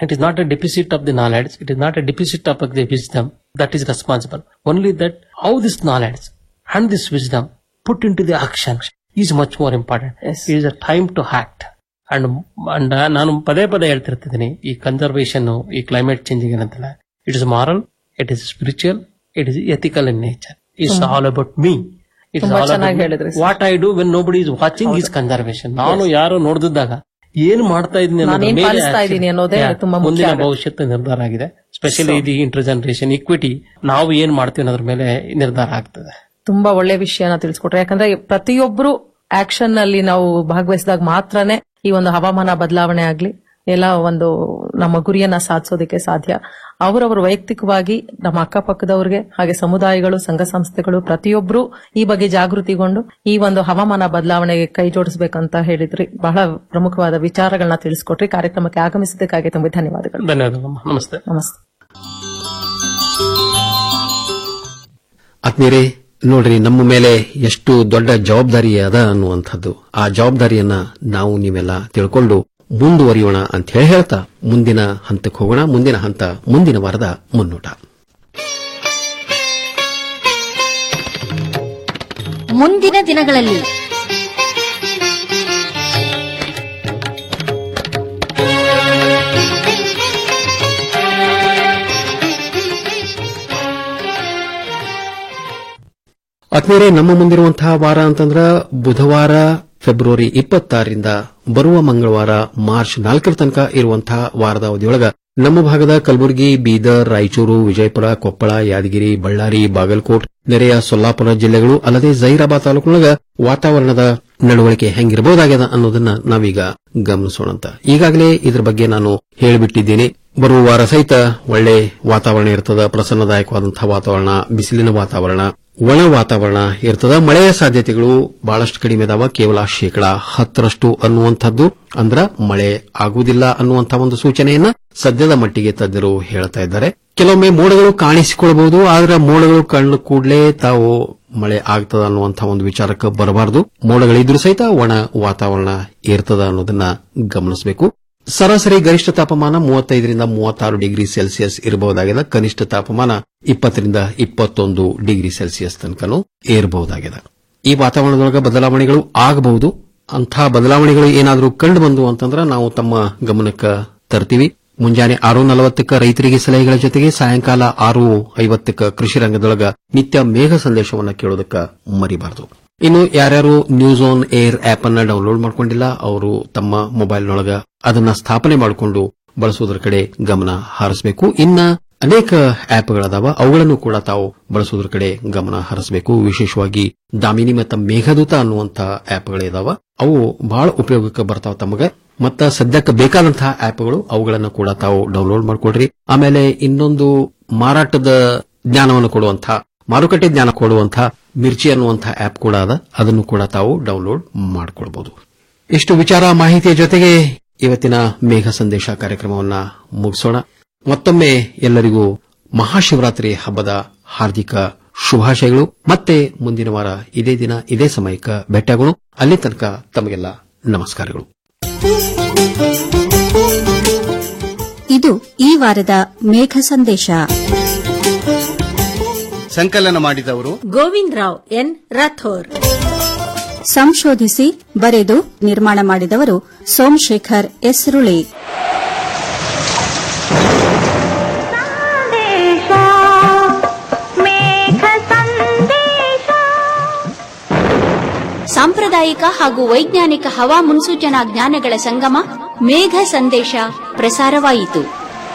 It is not a deficit of the knowledge. It is not a deficit of the wisdom that is responsible. Only that how this knowledge and this wisdom put into the action is much more important. It is a time to act. And and ನಾನು ಪದೇ ಪದೇ ಹೇಳ್ತಿರ್ತಿದ್ದೀನಿ ಈ conservation ಈ climate change ಏನಂತಲ್ಲ it is moral it is spiritual it is ethical in nature it's ತುಂಬಾ- all about me it's ತುಂಬಾ all ಚೆನ್ನಾಗಿ ಹೇಳಿದ್ರಿ sir. What I do when nobody is watching is conservation ನಾನು ಯಾರು ನೋಡಿದಾಗ ಏನ್ ಮಾಡ್ತಾ ಇದ್ದೀನಿ ನಾನು ಏನ್ ಪಾಲಿಸ್ತಾ ಇದ್ದೀನಿ ಅನ್ನೋದೇ ತುಂಬಾ ಮುಖ್ಯ ಮುಂದಿನ ಆಗುತ್ತೆ. ಭವಿಷ್ಯತ್ತು ನಿರ್ಧಾರ ಆಗಿದೆ ಸ್ಪೆಷಲಿ ಇದು ಇಂಟರ್ ಜನರೇಷನ್ ಇಕ್ವಿಟಿ ನಾವು ಏನ್ ಮಾಡ್ತೀವಿ ಅನ್ನೋದ್ರ ಮೇಲೆ ನಿರ್ಧಾರ ಆಗ್ತದೆ ತುಂಬಾ ಒಳ್ಳೆ ವಿಷಯನ ತಿಳಿಸ್ಕೊಟ್ರೆ ಯಾಕಂದ್ರೆ ಪ್ರತಿಯೊಬ್ರು ಆಕ್ಷನ್ ನಲ್ಲಿ ನಾವು ಭಾಗವಹಿಸಿದಾಗ ಮಾತ್ರನೇ ಈ ಒಂದು ಹವಾಮಾನ ಬದಲಾವಣೆ ಆಗ್ಲಿ ಎಲ್ಲ ಒಂದು ನಮ್ಮ ಗುರಿಯನ್ನ ಸಾಧಿಸೋದಕ್ಕೆ ಸಾಧ್ಯ ಅವರವರು ವೈಯಕ್ತಿಕವಾಗಿ ನಮ್ಮ ಅಕ್ಕಪಕ್ಕದವ್ರಿಗೆ ಹಾಗೆ ಸಮುದಾಯಗಳು ಸಂಘ ಸಂಸ್ಥೆಗಳು ಪ್ರತಿಯೊಬ್ರು ಈ ಬಗ್ಗೆ ಜಾಗೃತಿಗೊಂಡು ಈ ಒಂದು ಹವಾಮಾನ ಬದಲಾವಣೆಗೆ ಕೈ ಜೋಡಿಸಬೇಕಂತ ಹೇಳಿದ್ರಿ ಬಹಳ ಪ್ರಮುಖವಾದ ವಿಚಾರಗಳನ್ನ ತಿಳಿಸ್ಕೊಟ್ರಿ ಕಾರ್ಯಕ್ರಮಕ್ಕೆ ಆಗಮಿಸಿದ್ದಕ್ಕಾಗಿ ತುಂಬ ಧನ್ಯವಾದಗಳು ಧನ್ಯವಾದಗಳು ನಮಸ್ತೆ ನಮಸ್ತೆ ಆತ್ಮೀಯರೇ ನೋಡ್ರಿ ನಮ್ಮ ಮೇಲೆ ಎಷ್ಟು ದೊಡ್ಡ ಜವಾಬ್ದಾರಿ ಅದ ಅನ್ನುವಂಥದ್ದು ಆ ಜವಾಬ್ದಾರಿಯನ್ನ ನಾವು ನೀವೆಲ್ಲ ತಿಳ್ಕೊಂಡು ಮುಂದುವರಿಯೋಣ ಅಂತ ಹೇಳಿ ಹೇಳ್ತಾ ಮುಂದಿನ ಹಂತಕ್ಕೆ ಹೋಗೋಣ ಮುಂದಿನ ಹಂತ ಮುಂದಿನ ವಾರದ ಮುನ್ನೋಟ ಮುಂದಿನ ದಿನಗಳಲ್ಲಿ ಆತ್ಮೀಯರೇ ನಮ್ಮ ಮುಂದಿರುವಂತಹ ವಾರ ಅಂತಂದ್ರ ಬುಧವಾರ ಫೆಬ್ರವರಿ ಇಪ್ಪತ್ತಾರರಿಂದ ಬರುವ ಮಂಗಳವಾರ ಮಾರ್ಚ್ ನಾಲ್ಕರ ತನಕ ಇರುವಂತಹ ವಾರದ ಅವಧಿಯೊಳಗ ನಮ್ಮ ಭಾಗದ ಕಲಬುರಗಿ ಬೀದರ್ ರಾಯಚೂರು ವಿಜಯಪುರ ಕೊಪ್ಪಳ ಯಾದಗಿರಿ ಬಳ್ಳಾರಿ ಬಾಗಲಕೋಟ್ ನೆರೆಯ ಸೊಲ್ಲಾಪುರ ಜಿಲ್ಲೆಗಳು ಅಲ್ಲದೆ ಜೈರಾಬಾದ್ ತಾಲೂಕಿನೊಳಗ ವಾತಾವರಣದ ನಡವಳಿಕೆ ಹೆಂಗಿರಬಹುದಾಗ್ಯದ ಅನ್ನೋದನ್ನ ನಾವೀಗ ಗಮನಿಸೋಣಂತ ಈಗಾಗಲೇ ಇದ್ರ ಬಗ್ಗೆ ನಾನು ಹೇಳಿಬಿಟ್ಟಿದ್ದೀನಿ ಬರುವ ವಾರ ಸಹಿತ ಒಳ್ಳೆ ವಾತಾವರಣ ಇರ್ತದ ಪ್ರಸನ್ನದಾಯಕವಾದಂತಹ ವಾತಾವರಣ ಬಿಸಿಲಿನ ವಾತಾವರಣ ಒಣ ವಾತಾವರಣ ಇರ್ತದ ಮಳೆಯ ಸಾಧ್ಯತೆಗಳು ಬಹಳಷ್ಟು ಕಡಿಮೆ ಇದಾವ ಕೇವಲ ಶೇಕಡಾ ಹತ್ತರಷ್ಟು ಅನ್ನುವಂಥದ್ದು ಅಂದ್ರ ಮಳೆ ಆಗುವುದಿಲ್ಲ ಅನ್ನುವಂತಹ ಒಂದು ಸೂಚನೆಯನ್ನ ಸದ್ಯದ ಮಟ್ಟಿಗೆ ತಜ್ಞರು ಹೇಳ್ತಾ ಇದ್ದಾರೆ ಕೆಲವೊಮ್ಮೆ ಮೋಡಗಳು ಕಾಣಿಸಿಕೊಳ್ಳಬಹುದು ಆದ್ರೆ ಮೋಡಗಳು ಕಣ್ಣು ಕೂಡಲೇ ತಾವು ಮಳೆ ಆಗ್ತದ ಅನ್ನುವಂತಹ ಒಂದು ವಿಚಾರಕ್ಕೆ ಬರಬಾರದು ಮೋಡಗಳಿದ್ರೂ ಸಹಿತ ಒಣ ವಾತಾವರಣ ಇರ್ತದ ಅನ್ನೋದನ್ನ ಗಮನಿಸಬೇಕು ಸರಾಸರಿ ಗರಿಷ್ಠ ತಾಪಮಾನ ಮೂವತ್ತೈದರಿಂದ ಮೂವತ್ತಾರು ಡಿಗ್ರಿ ಸೆಲ್ಸಿಯಸ್ ಇರಬಹುದಾಗಿದೆ ಕನಿಷ್ಠ ತಾಪಮಾನ ಇಪ್ಪತ್ತರಿಂದ ಇಪ್ಪತ್ತೊಂದು ಡಿಗ್ರಿ ಸೆಲ್ಸಿಯಸ್ ತನಕನೂ ಏರಬಹುದಾಗಿದೆ ಈ ವಾತಾವರಣದೊಳಗ ಬದಲಾವಣೆಗಳು ಆಗಬಹುದು ಅಂತಹ ಬದಲಾವಣೆಗಳು ಏನಾದರೂ ಕಂಡು ಬಂದು ಅಂತಂದ್ರೆ ನಾವು ತಮ್ಮ ಗಮನಕ್ಕೆ ತರ್ತೀವಿ ಮುಂಜಾನೆ ಆರು ನಲವತ್ತಕ್ಕ ರೈತರಿಗೆ ಸಲಹೆಗಳ ಜೊತೆಗೆ ಸಾಯಂಕಾಲ ಆರು ಐವತ್ತಕ್ಕ ಕೃಷಿ ರಂಗದೊಳಗ ನಿತ್ಯ ಮೇಘ ಸಂದೇಶವನ್ನು ಕೇಳೋದಕ್ಕ ಮರಿಬಾರದು ಇನ್ನು ಯಾರ್ಯಾರು ನ್ಯೂಸ್ ಆನ್ ಏರ್ ಆಪ್ ಅನ್ನ ಡೌನ್ಲೋಡ್ ಮಾಡ್ಕೊಂಡಿಲ್ಲ ಅವರು ತಮ್ಮ ಮೊಬೈಲ್ನೊಳಗ ಅದನ್ನ ಸ್ಥಾಪನೆ ಮಾಡಿಕೊಂಡು ಬಳಸುವುದರ ಕಡೆ ಗಮನ ಹರಿಸಬೇಕು ಇನ್ನ ಅನೇಕ ಆಪ್ಗಳದಾವ ಅವುಗಳನ್ನು ಕೂಡ ತಾವು ಬಳಸುವುದರ ಕಡೆ ಗಮನ ಹರಿಸಬೇಕು ವಿಶೇಷವಾಗಿ ದಾಮಿನಿ ಮತ್ತು ಮೇಘದೂತ ಅನ್ನುವಂಥ ಆಪ್ಗಳಿದಾವ ಅವು ಬಹಳ ಉಪಯೋಗಕ್ಕೆ ಬರ್ತಾವ ತಮಗೆ ಮತ್ತ ಸದ್ಯಕ್ಕೆ ಬೇಕಾದಂತಹ ಆಪ್ಗಳು ಅವುಗಳನ್ನು ಕೂಡ ತಾವು ಡೌನ್ಲೋಡ್ ಮಾಡ್ಕೊಡ್ರಿ ಆಮೇಲೆ ಇನ್ನೊಂದು ಮಾರಾಟದ ಜ್ಞಾನವನ್ನು ಕೊಡುವಂತಹ ಮಾರುಕಟ್ಟೆ ಜ್ಞಾನ ಕೊಡುವಂತಹ ಮಿರ್ಚಿ ಅನ್ನುವಂತಹ ಆಪ್ ಕೂಡ ಅದ ಅದನ್ನು ಕೂಡ ತಾವು ಡೌನ್ಲೋಡ್ ಮಾಡಿಕೊಳ್ಬಹುದು ಇಷ್ಟು ವಿಚಾರ ಮಾಹಿತಿಯ ಜೊತೆಗೆ ಇವತ್ತಿನ ಮೇಘ ಸಂದೇಶ ಕಾರ್ಯಕ್ರಮವನ್ನ ಮುಗಿಸೋಣ ಮತ್ತೊಮ್ಮೆ ಎಲ್ಲರಿಗೂ ಮಹಾಶಿವರಾತ್ರಿ ಹಬ್ಬದ ಹಾರ್ದಿಕ ಶುಭಾಶಯಗಳು ಮತ್ತೆ ಮುಂದಿನ ವಾರ ಇದೇ ದಿನ ಇದೇ ಸಮಯಕ್ಕೆ ಭೇಟಿಯಾಗೋಣ ಅಲ್ಲಿ ತನಕ ತಮಗೆಲ್ಲ ನಮಸ್ಕಾರಗಳು ಇದು ಈ ವಾರದ ಮೇಘ ಸಂದೇಶ ಸಂಕಲನ ಮಾಡಿದವರು ಗೋವಿಂದ್ ರಾವ್ ಎನ್ ರಾಥೋರ್ ಸಂಶೋಧಿಸಿ ಬರೆದು ನಿರ್ಮಾಣ ಮಾಡಿದವರು ಸೋಮಶೇಖರ್ ಎಸ್ ರುಳಿ ಸಾಂಪ್ರದಾಯಿಕ ಹಾಗೂ ವೈಜ್ಞಾನಿಕ ಹವಾ ಮುನ್ಸೂಚನಾ ಜ್ಞಾನಗಳ ಸಂಗಮ ಮೇಘ ಸಂದೇಶ ಪ್ರಸಾರವಾಯಿತು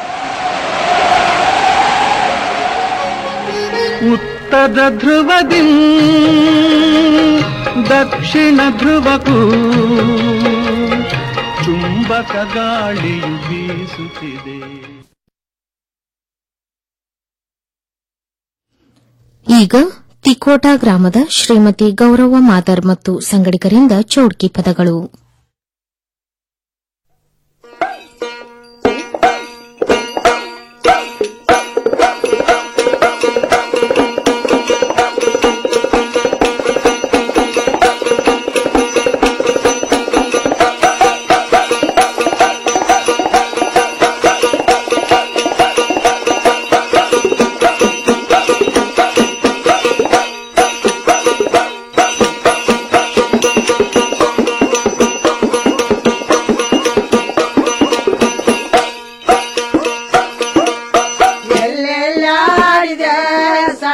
ಉತ್ತರ ಧ್ರುವದಿ ದಕ್ಷಿಣ ಧ್ರುವಕ್ಕೂ ಚುಂಬಕ ಗಾಳಿಯು ಬೀಸುತ್ತಿದೆ ಈಗ ತಿಕೋಟ ಗ್ರಾಮದ ಶ್ರೀಮತಿ ಗೌರವ ಮಾದರ್ ಮತ್ತು ಸಂಗಡಿಗರಿಂದ ಚೌಡ್ಕಿ ಪದಗಳು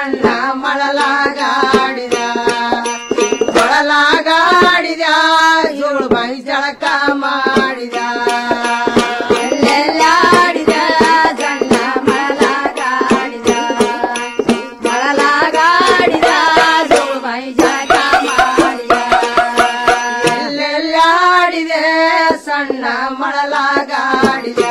ಸಣ್ಣ ಮಳಲಾಗಾಡಿದ ಮೊಳಲಾಗಾಡಿದ ಏಳು ಬೈ ಜಳಕ ಮಾಡಿದ ಎಲ್ಲೆಲ್ಲಾಡಿದ ಸಣ್ಣ ಮಳಲಾಗಾಡಿದ ಮೊಳಲಾಗಾಡಿದ ಏಳು ಬೈ ಜಳಕ ಮಾಡಿದ ಎಲ್ಲೆಲ್ಲಾಡಿದೆ ಸಣ್ಣ ಮೊಳಲಾಗಾಡಿದ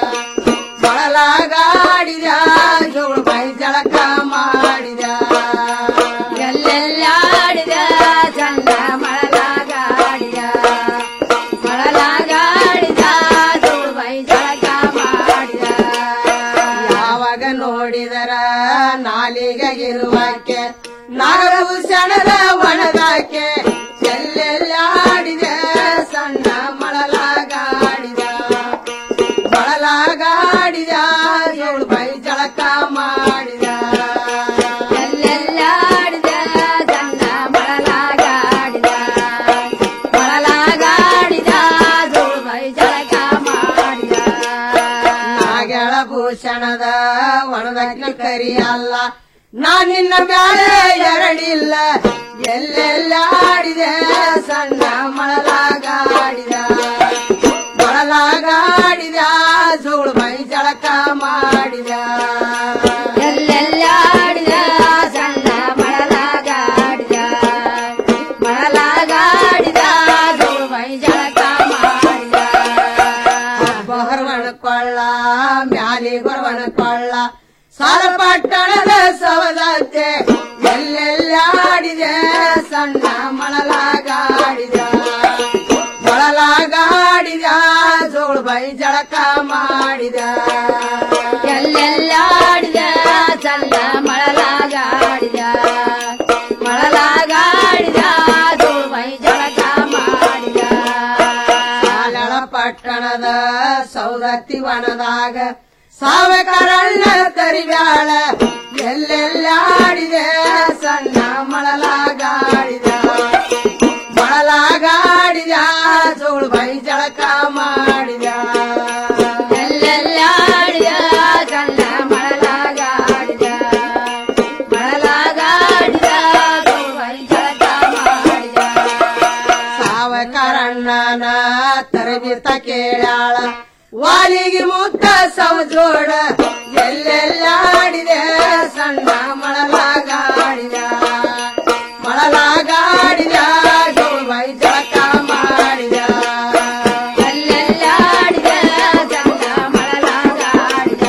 ಮೊಳಲಾಗಾಡಿದ ಏಳು ಬೈ ಜಳಕ ಮಾಡಿದ ಎಲ್ಲೆಲ್ಲಾಡಿದ ಸಣ್ಣ ಮೊಳಲಾಗಾಡಿದ ಮೊಳಲಾಗಾಡಿದ ಏಳು ಬೈ ಜಳಕ ಮಾಡಿದ ಯಾವಾಗ ನೋಡಿದರ ನಾಲಿಗೆ ಇರುವಕ್ಕೆ ನಾಗಭೂಷಣದ ಒಣದಾಕೆ ಎಲ್ಲೆಲ್ಲಾಡಿದೆ ಸಣ್ಣ ಮಳಲಾಗಾಡಿದ ಮೊಳಲಾಗಾಡಿದ ಏಳು ಬೈ ಜಳಕ ಮಾಡಿದ ಎಲ್ಲೆಲ್ಲಾಡಿದ ಸಣ್ಣ ಮೊಳಲಾಗಾಡಿದ ಮೊಳಲಾಗಾಡಿದ ಏಳು ಬೈ ಜಳಕ ಮಾಡಿದ ನಾಗೆಳ ಭೂಷಣದ ಒಣದಕ್ಕೆ ಕರಿಯಲ್ಲ ನಾ ನಿನ್ನ ಮ್ಯಾಲೆ ಎರಡಿಲ್ಲ ಎಲ್ಲೆಲ್ಲಾಡಿದೆ ಸಣ್ಣ ಮಳಲಾಗಾಡಿದ ಮೊಳಲಾಗಾಡಿದ ಜೋಳು ಮೈ ಜಳಕ ಮಾಡಿದ ಎಲ್ಲೆಲ್ಲಾಡಿದ ಸಣ್ಣ ಮಳಲಾಗಾಡಿದ ಮಳಲಾಗಾಡಿದ ಜೋಳು ಮೈ ಜಳಕ ಮಾಡಿದ ಬಹರ್ವಣ ಕೊಳ್ಳ ಮ್ಯಾಲಿ ಗೊರವಣ ಕೊಳ್ಳ ಸಾಲ ಪಟ್ಟಣದ ಸವದತ್ತೆ ಎಲ್ಲೆಲ್ಲಾಡಿದೆ ಸಣ್ಣ ಮಳಲಾಗಾಡಿದ ಮೊಳಲಾಗಾಡಿದ ಜೋಳು ಬೈ ಜಳಕ ಮಾಡಿದ ಎಲ್ಲೆಲ್ಲಾಡಿದ ಸಣ್ಣ ಮಳಲಾಗಾಡಿದ ಮಳಲಾಗಾಡಿದ ಜೋಳು ಬೈ ಜಳಕ ಮಾಡಿದ ಸಾಲಳ ಪಟ್ಟಣದ ಸೌದತ್ತಿ ವನದಾಗ ಸಾವಕರಣ್ಣ ತರಿಬ್ಯಾಳ ಎಲ್ಲೆಲ್ಲಾಡಿದೆ ಸಣ್ಣ ಮಳಲಾಗಾಡಿದ ಮಳಲಾಗಾಡಿದ ಜೋಳು ಬೈ ಜಳಕ ಮಾಡಿದ ಎಲ್ಲೆಲ್ಲಾಡಿದ ಸಣ್ಣ ಮಳಲಾಗಾಡಿದ ಮಳಲಾಗಾಡಿದ ಜೋಳು ಬೈ ಜಳಕ ಮಾಡಿದ ಸಾವಕರಣ್ಣನ ತರಬಿತ ಕೇಳಾಳ ವಾಲಿಗೆ ಮುತ್ತ ಸೌಜೋಡ ಎಲ್ಲೆಲ್ಲಾಡಿದೆ ಸಣ್ಣ ಮಳಲಾಗಾಡಿದ ಮಳಲಾಗಾಡಿದ ಜೋಳು ಬೈ ಜಳಕ ಮಾಡಿದ ಎಲ್ಲೆಲ್ಲಾಡಿದ ಸಣ್ಣ ಮಳಲಾಗಾಡಿದ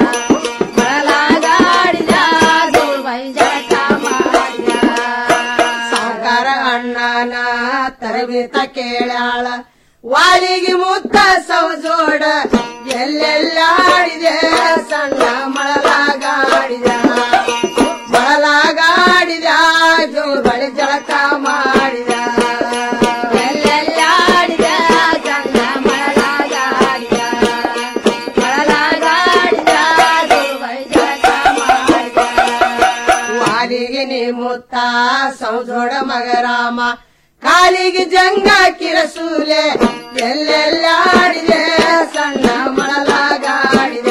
ಮಳಲಾಗಾಡಿದ ಜೋಳು ಬೈ ಜಳಕ ಮಾಡಿದ ಸಾವುಕಾರ ಅಣ್ಣನ ತರಬೇತ ಕೇಳಾಳ ವಾಲಿಗೆ ಮುತ್ತ ಸೌಜೋಡ ಎಲ್ಲೆಲ್ಲಾಡಿದೆ ಸಣ್ಣ ಮಳಲಾಗಾಡಿದ ಮಳಲಾಗಾಡಿದ ಜೋಳು ಬಳಿ ಜಳಕ ಮಾಡಿದ ಎಲ್ಲೆಲ್ಲಾಡಿದ ಸಣ್ಣ ಮಳಲಾಗಾಡಿದ ಮಳಲಾಗಾಡಿದ ಜೋಳು ಬಳಿ ಜಳಕ ಮಾಡಿದ ವಾಲಿಗೆ ನೀ ಮುತ್ತ ಸೌಜೋಡ ಮಗರಾಮ ಕಾಲಿಗೆ ಜಂಗ ಕಿರಸೂಲೆ ಎಲ್ಲೆಲ್ಲಾಡಿದೆ ಸಣ್ಣ ಮಳಲಾಗಾಡಿದ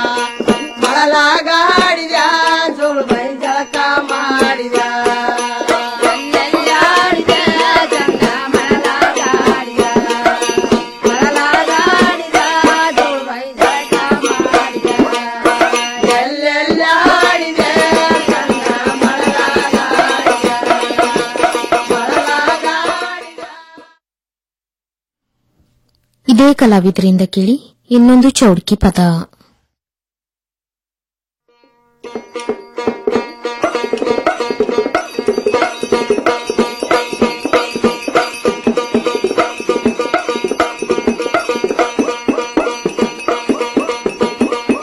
ಮಳಲಾಗಾಡಿದ ಜೋಳು ಬೈ ಜಳಕ ಮಾಡಿದ ಎಲ್ಲೆಲ್ಲಾಡಿದ ಸಣ್ಣ ಮಳಲಾಗಾಡಿದ ಮಳಲಾಗಾಡಿದ ಜೋಳು ಬೈ ಜಳಕ ಮಾಡಿದ ಎಲ್ಲೆಲ್ಲಾಡಿದೆ ಸಣ್ಣ ಇದೇ ಕಲಾವಿದರಿಂದ ಕೇಳಿ ಇನ್ನೊಂದು ಚೌಡ್ಕಿ ಪದ